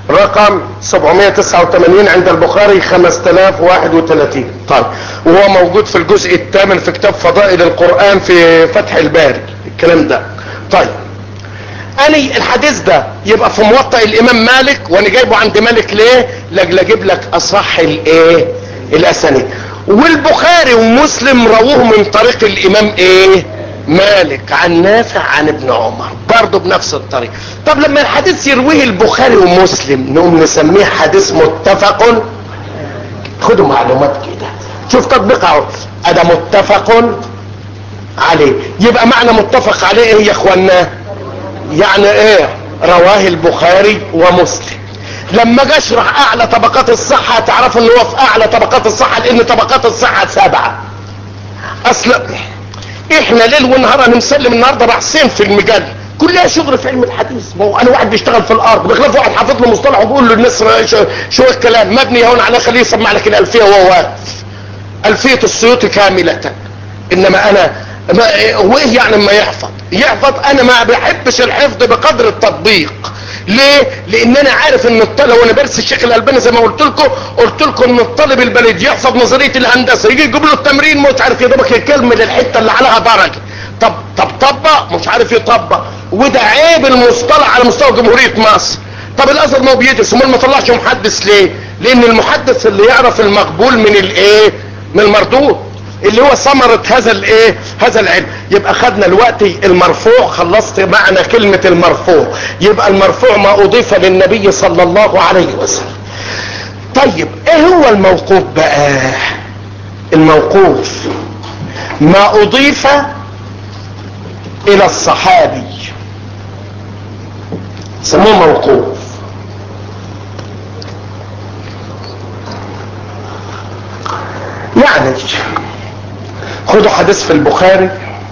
رقم 789 عند البخاري 5031 طيب وهو موجود في الجزء الثامن في كتاب فضائل القرآن في فتح الباري الكلام ده طيب اني الحديث ده يبقى في موطأ الامام مالك وانا جايبه عند مالك ليه لاجل اجيب لك اصح الايه الاسانيد والبخاري ومسلم رووه من طريق الامام ايه مالك عن نافع عن ابن عمر برضه بنفس الطريقة طب لما الحديث يرويه البخاري ومسلم نقوم نسميه حديث متفق خدوا معلومات كده شوف تطبيق اهو ده متفق عليه يبقى معنى متفق عليه ايه يا اخوانا يعني ايه رواه البخاري ومسلم لما اجي اشرح اعلى طبقات الصحة هتعرفوا ان هو في اعلى طبقات الصحة لان طبقات الصحة سبعة اصل احنا ليل ونهار انا مسلم النهارده بحسين في المجال كلها شغل في علم الحديث ما هو انا واحد بيشتغل في الارض بخلاف واحد حافظ له مصطلح وبيقول له الناس شو الكلام مبني هون على خليه يسمع لك الالفيه وهو واقف الفيه السيوطي كامله انما انا ما هو ايه يعني ما يحفظ يحفظ انا ما بحبش الحفظ بقدر التطبيق ليه لان انا عارف ان الطالب وانا برسي الشيخ الالباني زي ما قلت لكم قلت لكم ان الطالب البلد يحفظ نظريه الهندسه يجي يجيب له التمرين مش عارف يضربك الكلمه للحته اللي عليها درجه طب طب طبق مش عارف يطبق وده عيب المصطلح على مستوى جمهوريه مصر طب الازهر ما هو بيدرس امال ما طلعش محدث ليه لان المحدث اللي يعرف المقبول من الايه من المردود اللي هو ثمرة هذا الايه هذا العلم يبقى خدنا الوقت المرفوع خلصت معنى كلمة المرفوع يبقى المرفوع ما اضيف للنبي صلى الله عليه وسلم طيب ايه هو الموقوف بقى الموقوف ما اضيف الى الصحابي سموه موقوف يعني خدوا حديث في البخاري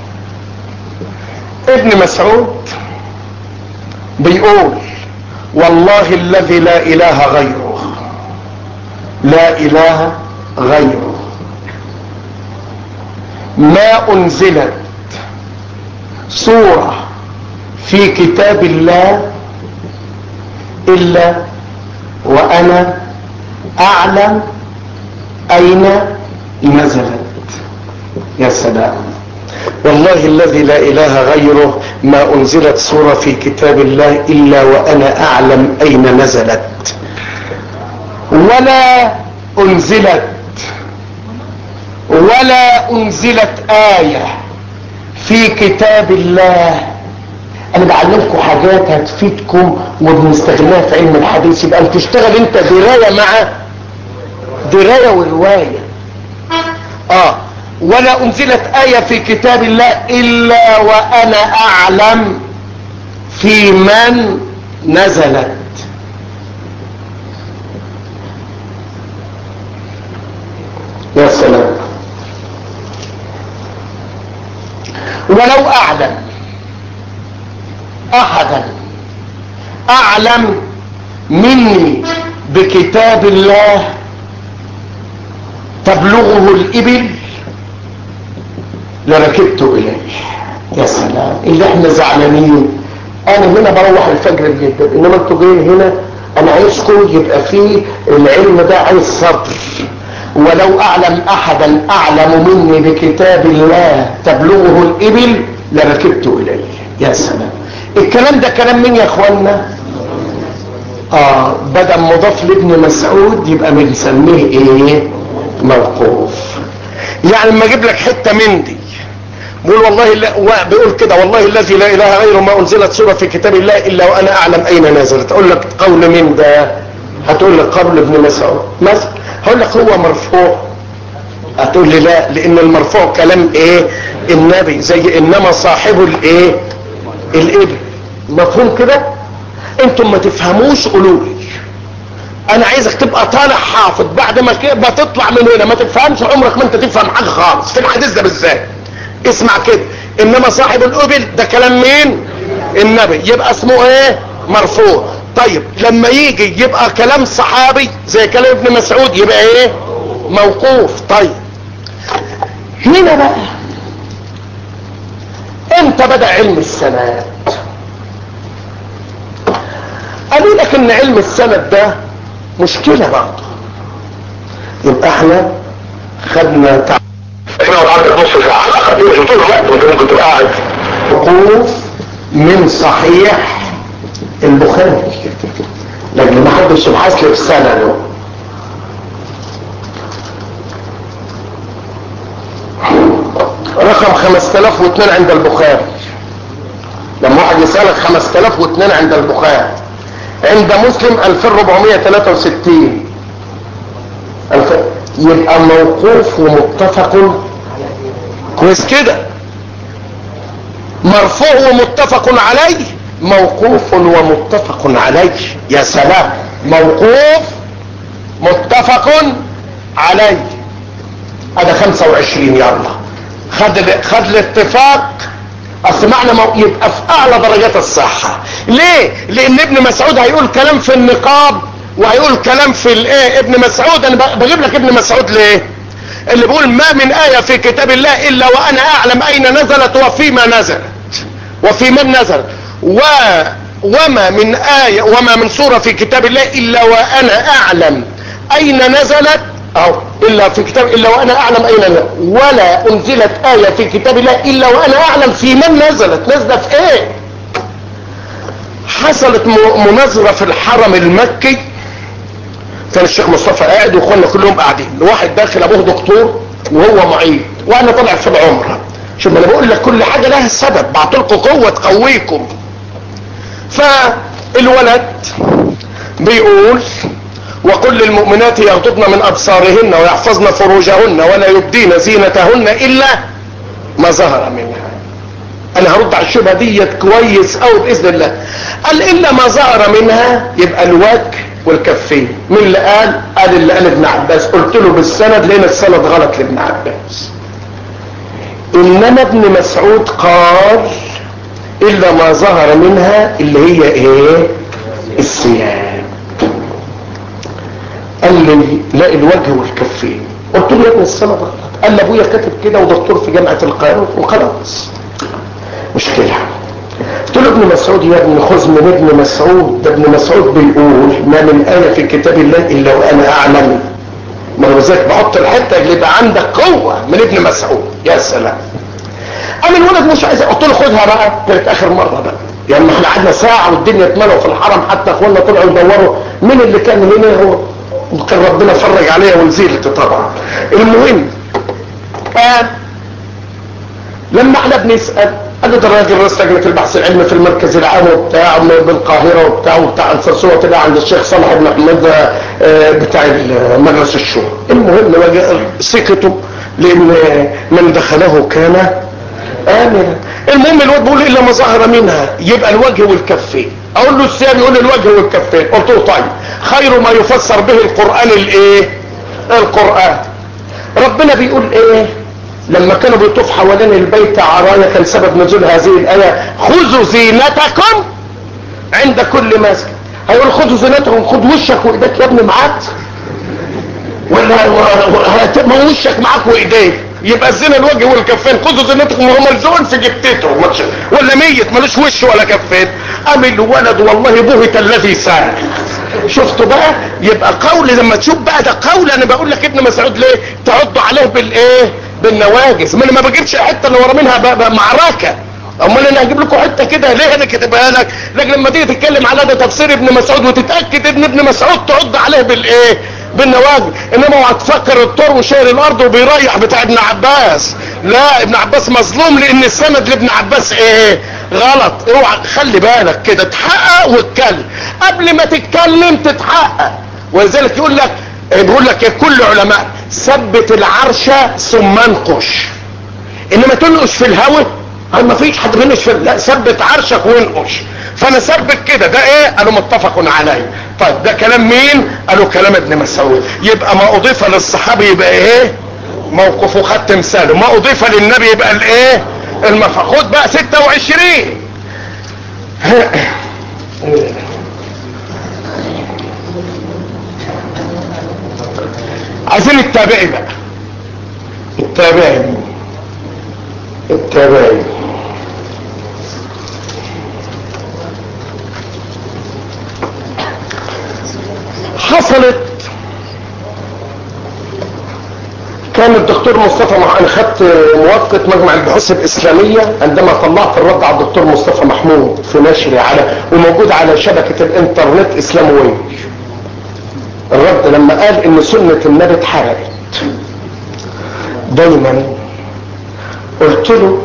ابن مسعود بيقول والله الذي لا اله غيره لا اله غيره ما انزلت سورة في كتاب الله الا وانا اعلم اين نزلت يا سلام والله الذي لا اله غيره ما انزلت سورة في كتاب الله الا وانا اعلم اين نزلت ولا انزلت ولا انزلت آية في كتاب الله انا بعلمكم حاجات هتفيدكم وبنستغلها في علم الحديث يبقى تشتغل انت دراية مع دراية ورواية اه ولا انزلت آية في كتاب الله الا وانا اعلم في من نزلت يا سلام ولو اعلم احدا اعلم مني بكتاب الله تبلغه الابل لركبت اليه يا سلام اللي احنا زعلانين انا هنا بروح الفجر جدا انما انتوا جايين هنا انا عايزكم يبقى فيه العلم ده عايز صبر ولو اعلم احدا اعلم مني بكتاب الله تبلغه الابل لركبت اليه يا سلام الكلام ده كلام مين يا اخوانا اه بدل مضاف لابن مسعود يبقى بنسميه ايه موقوف يعني لما اجيب لك حته من دي بيقول والله لا بيقول كده والله الذي لا اله غيره ما انزلت سوره في كتاب الله الا وانا اعلم اين نزلت اقول لك قول من ده هتقول لك قول ابن مسعود مثلا هقول لك هو مرفوع هتقول لي لا لان المرفوع كلام ايه النبي زي انما صاحبه الايه الابل مفهوم كده انتم ما تفهموش قولوا لي انا عايزك تبقى طالع حافظ بعد ما ما تطلع من هنا ما تفهمش عمرك ما انت تفهم حاجه خالص في الحديث ده بالذات اسمع كده انما صاحب الابل ده كلام مين النبي يبقى اسمه ايه مرفوع طيب لما يجي يبقى كلام صحابي زي كلام ابن مسعود يبقى ايه موقوف طيب هنا بقى امتى بدأ علم السنات قالوا لك ان علم السند ده مشكلة برضه يبقى احنا خدنا تع... احنا لو عندك نص ساعة خدتوش طول الوقت وانت ممكن تبقى قاعد وقوف من صحيح البخاري لكن ما حدش يبحث لي في سنده رقم 5002 عند البخاري لما واحد يسألك 5002 عند البخاري عند مسلم 2463 الف... يبقى موقوف ومتفق كويس كده مرفوع ومتفق عليه موقوف ومتفق عليه يا سلام موقوف متفق عليه هذا 25 يلا خد خد الاتفاق اصل معنى مو... يبقى في اعلى درجات الصحة ليه لان ابن مسعود هيقول كلام في النقاب وهيقول كلام في الايه ابن مسعود انا بجيب لك ابن مسعود ليه اللي بيقول ما من آية في كتاب الله الا وانا اعلم اين نزلت وفيما نزلت وفي من نزل و وما من آية وما من سورة في كتاب الله الا وانا اعلم اين نزلت او الا في كتاب الا وانا اعلم اين نزلت ولا انزلت آية في كتاب الله الا وانا اعلم في من نزلت نزلت في ايه حصلت مناظرة في الحرم المكي كان الشيخ مصطفى قاعد واخوانا كلهم قاعدين واحد داخل ابوه دكتور وهو معيد وانا طالع في العمره شوف انا بقول لك كل حاجه لها سبب بعطلكم قوه تقويكم فالولد بيقول وكل المؤمنات يغضضن من ابصارهن ويحفظن فروجهن ولا يبدين زينتهن الا ما ظهر منها انا هرد على الشبهه ديت كويس قوي باذن الله قال الا ما ظهر منها يبقى الوجه والكفين مين اللي قال قال اللي قال ابن عباس قلت له بالسند لان السند غلط لابن عباس انما ابن مسعود قال الا ما ظهر منها اللي هي ايه الثياب قال لي لا الوجه والكفين قلت له يا ابن السند غلط قال لي ابويا كاتب كده ودكتور في جامعه القاهره وخلاص مشكله قلت له ابن مسعود يا ابن خذ من ابن مسعود ده ابن مسعود بيقول ما من آية في كتاب الله إلا وأنا أعلم ما هو ذلك بحط الحتة اللي يبقى عندك قوة من ابن مسعود يا سلام أنا الولد مش عايز قلت له خدها بقى كانت آخر مرة بقى يعني ما احنا قعدنا ساعة والدنيا اتملوا في الحرم حتى اخواننا طلعوا يدوروا مين اللي كان هنا هو وكان ربنا فرج عليها ونزلت طبعا المهم آه لما احنا بنسأل قال له ده الراجل رئيس لجنه البحث العلمي في المركز العام وبتاع بالقاهره وبتاع وبتاع انصار صوره طلع عند الشيخ صالح بن احمد بتاع مجلس الشورى المهم سكتوا لان من دخله كان امنا المهم الواد بيقول الا ما ظهر منها يبقى الوجه والكفين اقول له الثاني يقول الوجه والكفين قلت له طيب خير ما يفسر به القران الايه القران ربنا بيقول ايه لما كانوا بيطوف حوالين البيت عرايا كان سبب نزول هذه الآية خذوا زينتكم عند كل مسجد هيقول خذوا زينتكم خذ وشك وايديك يا ابني معاك ولا ما وشك معاك وايديك يبقى الزنا الوجه والكفين خذوا زينتكم وهو ملزون في جبتته ولا ميت ملوش وش ولا كفين قام الولد والله بهت الذي سال شفتوا بقى يبقى قول لما تشوف بقى ده قول انا بقول لك ابن مسعود ليه تعضوا عليه بالايه بالنواجس ما انا ما بجيبش الحته اللي ورا منها بقى بقى معركه امال انا هجيب لكم حته كده ليه انا كاتبها لك لكن لما تيجي تتكلم على ده تفسير ابن مسعود وتتاكد ان ابن مسعود تعض عليه بالايه بالنواجس انما اوعى تفكر الطور وشايل الارض وبيريح بتاع ابن عباس لا ابن عباس مظلوم لان السند لابن عباس ايه غلط اوعى خلي بالك كده تحقق واتكلم قبل ما تتكلم تتحقق ولذلك يقول لك بيقول لك يا كل علماء ثبت العرش ثم انقش انما تنقش في الهواء ما فيش حد بينقش في لا ثبت عرشك وانقش فانا ثبت كده ده ايه قالوا متفق عليه طيب ده كلام مين قالوا كلام ابن مسعود يبقى ما اضيف للصحابي يبقى ايه موقفه خد تمثاله ما اضيف للنبي يبقى الايه المفخود بقى 26 عايزين التابعي بقى التابعي التابعي حصلت كان الدكتور مصطفى انا خدت موافقه مجمع البحوث الاسلاميه عندما طلعت الرد على الدكتور مصطفى محمود في نشري على وموجود على شبكه الانترنت اسلام ويج الرد لما قال ان سنه النبي اتحرقت دايما قلت له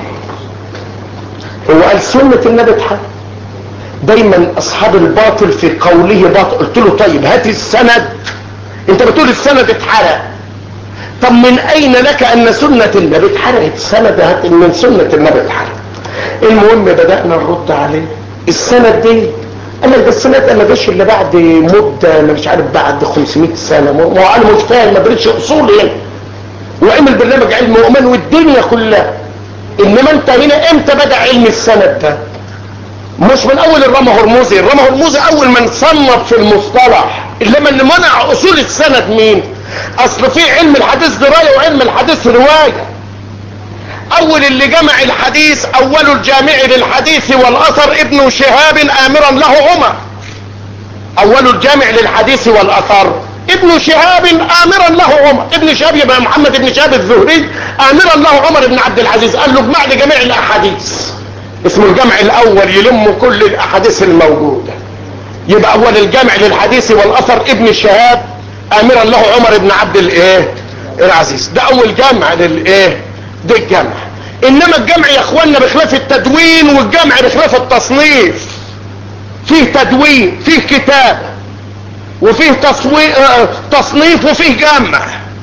هو قال سنه النبي اتحرقت دايما اصحاب الباطل في قوله باطل قلت له طيب هات السند انت بتقول السند اتحرق طب من اين لك ان سنة النبي اتحرقت سند هات من سنة النبي اتحرق المهم بدأنا نرد عليه السند دي قال لك ده السند ده ما جاش الا بعد مدة انا مش عارف بعد 500 سنة ما هو انا مش فاهم ما دريتش اصول يعني وعمل برنامج علم وأمان والدنيا كلها انما انت هنا امتى بدأ علم السند ده مش من اول الرمى هرموزي الرمى هرموزي اول من صنف في المصطلح انما اللي منع اصول السند مين اصل في علم الحديث دراية وعلم الحديث رواية اول اللي جمع الحديث اول الجامع للحديث والاثر ابن شهاب امرا له عمر اول الجامع للحديث والاثر ابن شهاب امرا له عمر ابن شهاب يبقى محمد بن شهاب الزهري امرا له عمر بن عبد العزيز قال له اجمع لي جميع الاحاديث اسمه الجمع الاول يلم كل الاحاديث الموجودة يبقى اول الجمع للحديث والاثر ابن شهاب امرا له عمر بن عبد الايه العزيز ده اول جمع للايه ده الجمع انما الجمع يا اخوانا بخلاف التدوين والجمع بخلاف التصنيف فيه تدوين فيه كتاب وفيه تصوي... اه تصنيف وفيه جمع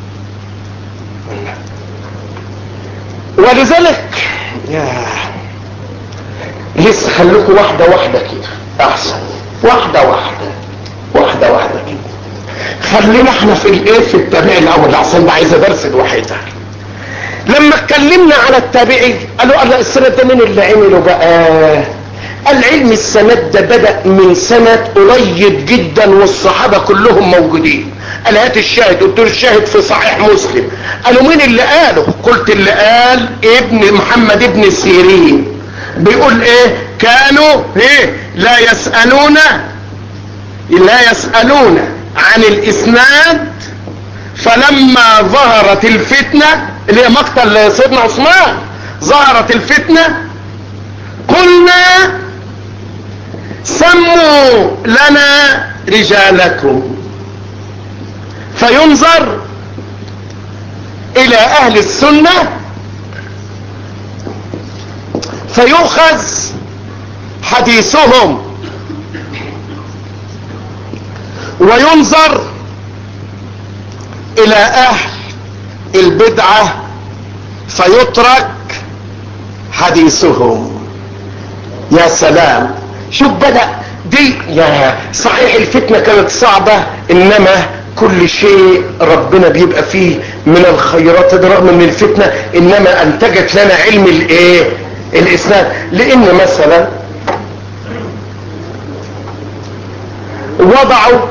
ولذلك يا لسه خليكم واحدة واحدة كده احسن واحدة واحدة واحدة واحدة كده خلينا احنا في الايه في التابعي الاول عشان ده عايزه درس لوحدها لما اتكلمنا على التابعي قالوا قال السند ده مين اللي عمله بقى العلم السند ده بدا من سنه قريب جدا والصحابه كلهم موجودين قال هات الشاهد قلت له الشاهد في صحيح مسلم قالوا مين اللي قاله قلت اللي قال ابن محمد ابن سيرين بيقول ايه كانوا ايه لا يسالون لا يسالون عن الاسناد فلما ظهرت الفتنة اللي هي مقتل سيدنا عثمان ظهرت الفتنة قلنا سموا لنا رجالكم فينظر الى اهل السنة فيؤخذ حديثهم وينظر الى اهل البدعة فيترك حديثهم يا سلام شوف بدأ دي يا صحيح الفتنة كانت صعبة انما كل شيء ربنا بيبقى فيه من الخيرات رغم من الفتنة انما انتجت لنا علم الايه الاسناد لان مثلا وضعوا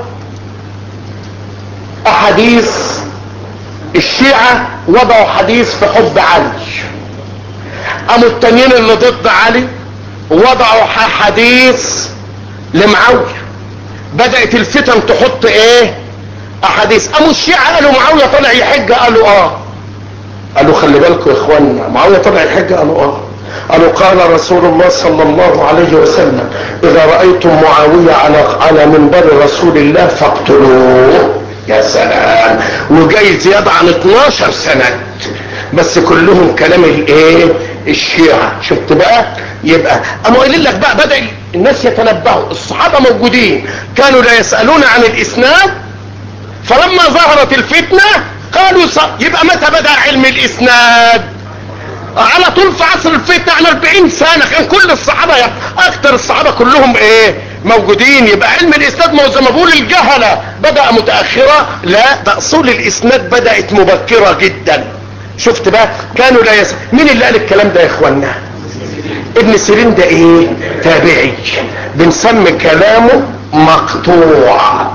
احاديث الشيعة وضعوا حديث في حب علي قاموا التانيين اللي ضد علي وضعوا حديث لمعاوية بدأت الفتن تحط ايه احاديث قاموا الشيعة قالوا معاوية طلع يحج قالوا اه قالوا خلي بالكم يا اخوانا معاوية طلع يحج قالوا اه قالوا قال رسول الله صلى الله عليه وسلم اذا رأيتم معاوية على على منبر رسول الله فاقتلوه يا سلام وجاي زيادة عن 12 سنة بس كلهم كلام الايه الشيعة شفت بقى يبقى اما قايلين لك بقى بدأ الناس يتنبهوا الصحابة موجودين كانوا لا يسألون عن الاسناد فلما ظهرت الفتنة قالوا ص... يبقى متى بدأ علم الاسناد على طول في عصر الفتنة على 40 سنة كان كل الصحابة اكتر الصحابة كلهم ايه موجودين يبقى علم الاسناد ما هو زي ما بقول الجهلة بدأ متأخرة لا ده اصول الاسناد بدأت مبكرة جدا شفت بقى كانوا لا يس مين اللي قال الكلام ده يا اخوانا ابن سيرين ده ايه تابعي بنسمي كلامه مقطوع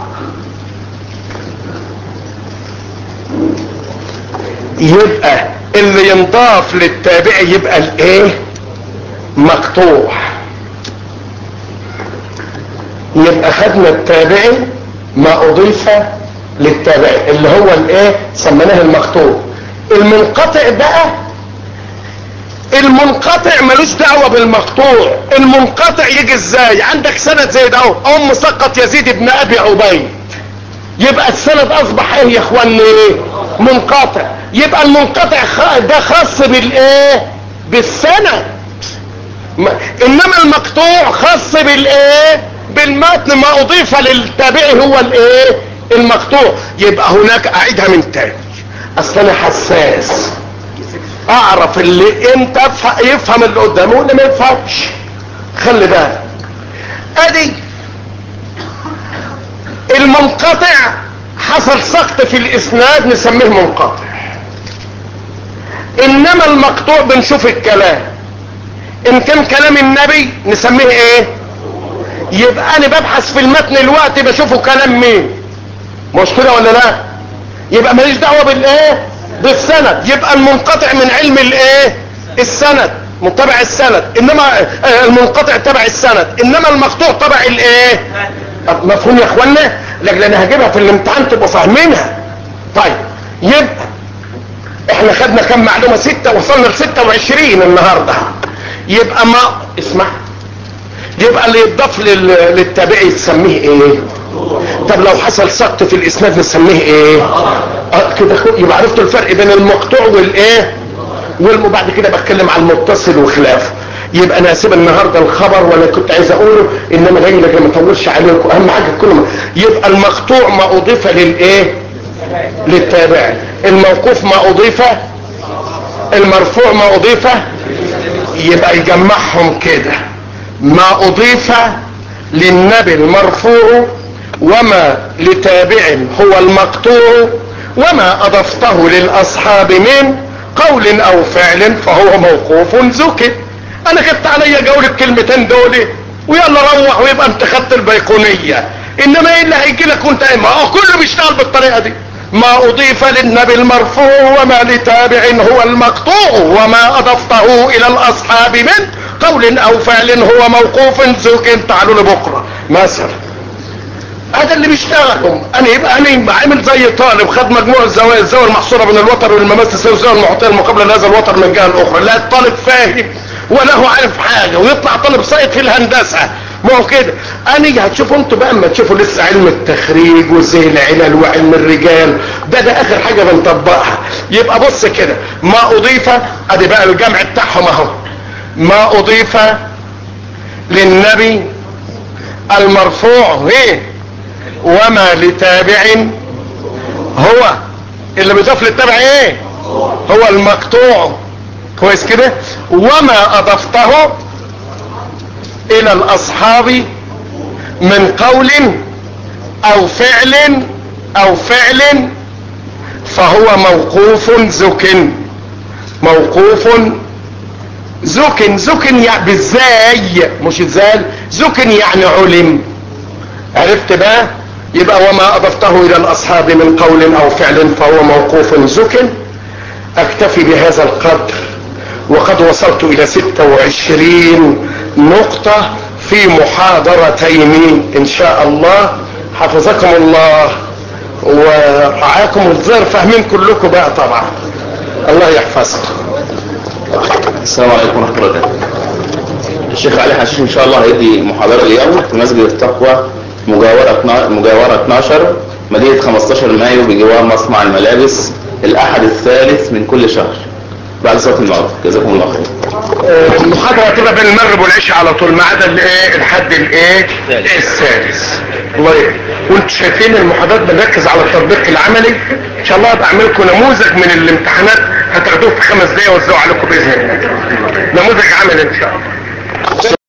يبقى اللي ينضاف للتابعي يبقى الايه مقطوع يبقى خدنا التابعي ما اضيف للتابع اللي هو الايه سميناه المقطوع المنقطع بقى المنقطع ملوش دعوة بالمقطوع المنقطع يجي ازاي عندك سند زي ده اهو ام سقط يزيد بن ابي عبيد يبقى السند اصبح ايه يا اخواني منقطع يبقى المنقطع ده خاص بالايه بالسند انما المقطوع خاص بالايه بالمتن ما اضيف للتابعي هو الايه المقطوع يبقى هناك اعيدها من تاني اصل انا حساس اعرف اللي امتى يفهم اللي قدامه واللي ما يفهمش خلي بالك ادي المنقطع حصل سقط في الاسناد نسميه منقطع انما المقطوع بنشوف الكلام ان كان كلام النبي نسميه ايه يبقى انا ببحث في المتن الوقت بشوفه كلام مين مش كده ولا لا يبقى ماليش دعوه بالايه بالسند يبقى المنقطع من علم الايه السند متبع السند انما المنقطع تبع السند انما المقطوع تبع الايه مفهوم يا اخوانا لكن انا هجيبها في الامتحان تبقوا فاهمينها طيب يبقى احنا خدنا كم معلومه ستة وصلنا ل 26 النهارده يبقى ما اسمع يبقى اللي يضاف للتابعي تسميه ايه طب لو حصل سقط في الاسناد نسميه ايه اه كده يبقى عرفتوا الفرق بين المقطوع والايه وبعد كده بتكلم على المتصل وخلافه يبقى انا هسيب النهارده الخبر وانا كنت عايز اقوله انما جاي لك ما اطولش عليكم اهم حاجه كل ما يبقى المقطوع ما اضيف للايه للتابع الموقوف ما اضيف المرفوع ما اضيف يبقى يجمعهم كده ما اضيف للنبي المرفوع وما لتابع هو المقطوع وما اضفته للاصحاب من قول او فعل فهو موقوف ذكر انا كنت عليا جول الكلمتين دول ويلا روح ويبقى انت خدت البيقونية انما ايه اللي هيجي لك وانت ايه ما هو كله بيشتغل بالطريقة دي ما اضيف للنبي المرفوع وما لتابع هو المقطوع وما اضفته الى الاصحاب من قول او فعل هو موقوف ذكر تعالوا لبكره مثلا هذا اللي بيشتغلهم انا يبقى انا عامل زي طالب خد مجموع الزوايا الزاويه المحصوره بين الوتر والمماس تساوي الزاويه المعطيه المقابله لهذا الوتر من الجهه الاخرى لا الطالب فاهم ولا هو عارف حاجه ويطلع طالب ساقط في الهندسه ما هو كده انا هتشوفوا انتوا بقى اما تشوفوا لسه علم التخريج وزي العلل وعلم الرجال ده ده اخر حاجه بنطبقها يبقى بص كده ما اضيف ادي بقى الجمع بتاعهم اهو ما اضيف للنبي المرفوع ايه وما لتابع هو اللي بيضاف للتابع ايه هو المقطوع كويس كده وما اضفته الى الاصحاب من قول او فعل او فعل فهو موقوف زك موقوف زك زك يعني بالزاي مش ازاي زك يعني علم عرفت بقى يبقى وما اضفته الى الاصحاب من قول او فعل فهو موقوف زك اكتفي بهذا القدر وقد وصلت الى 26 نقطة في محاضرتين ان شاء الله حفظكم الله ورعاكم الظهر فاهمين كلكم بقى طبعا الله يحفظكم السلام عليكم ورحمة الله وبركاته الشيخ علي حشيش ان شاء الله هيدي محاضرة اليوم في مسجد التقوى مجاورة مجاورة 12 مدينة 15 مايو بجوار مصنع الملابس الاحد الثالث من كل شهر بعد صلاة المغرب جزاكم الله خير المحاضرة هتبقى بين المغرب والعشاء على طول ما عدا الايه الحد الايه السادس الله يبارك وانتوا شايفين المحاضرات بنركز على التطبيق العملي ان شاء الله ابقى اعمل لكم نموذج من الامتحانات هتاخدوه في خمس دقايق واوزعه عليكم باذن الله نموذج عملي ان شاء الله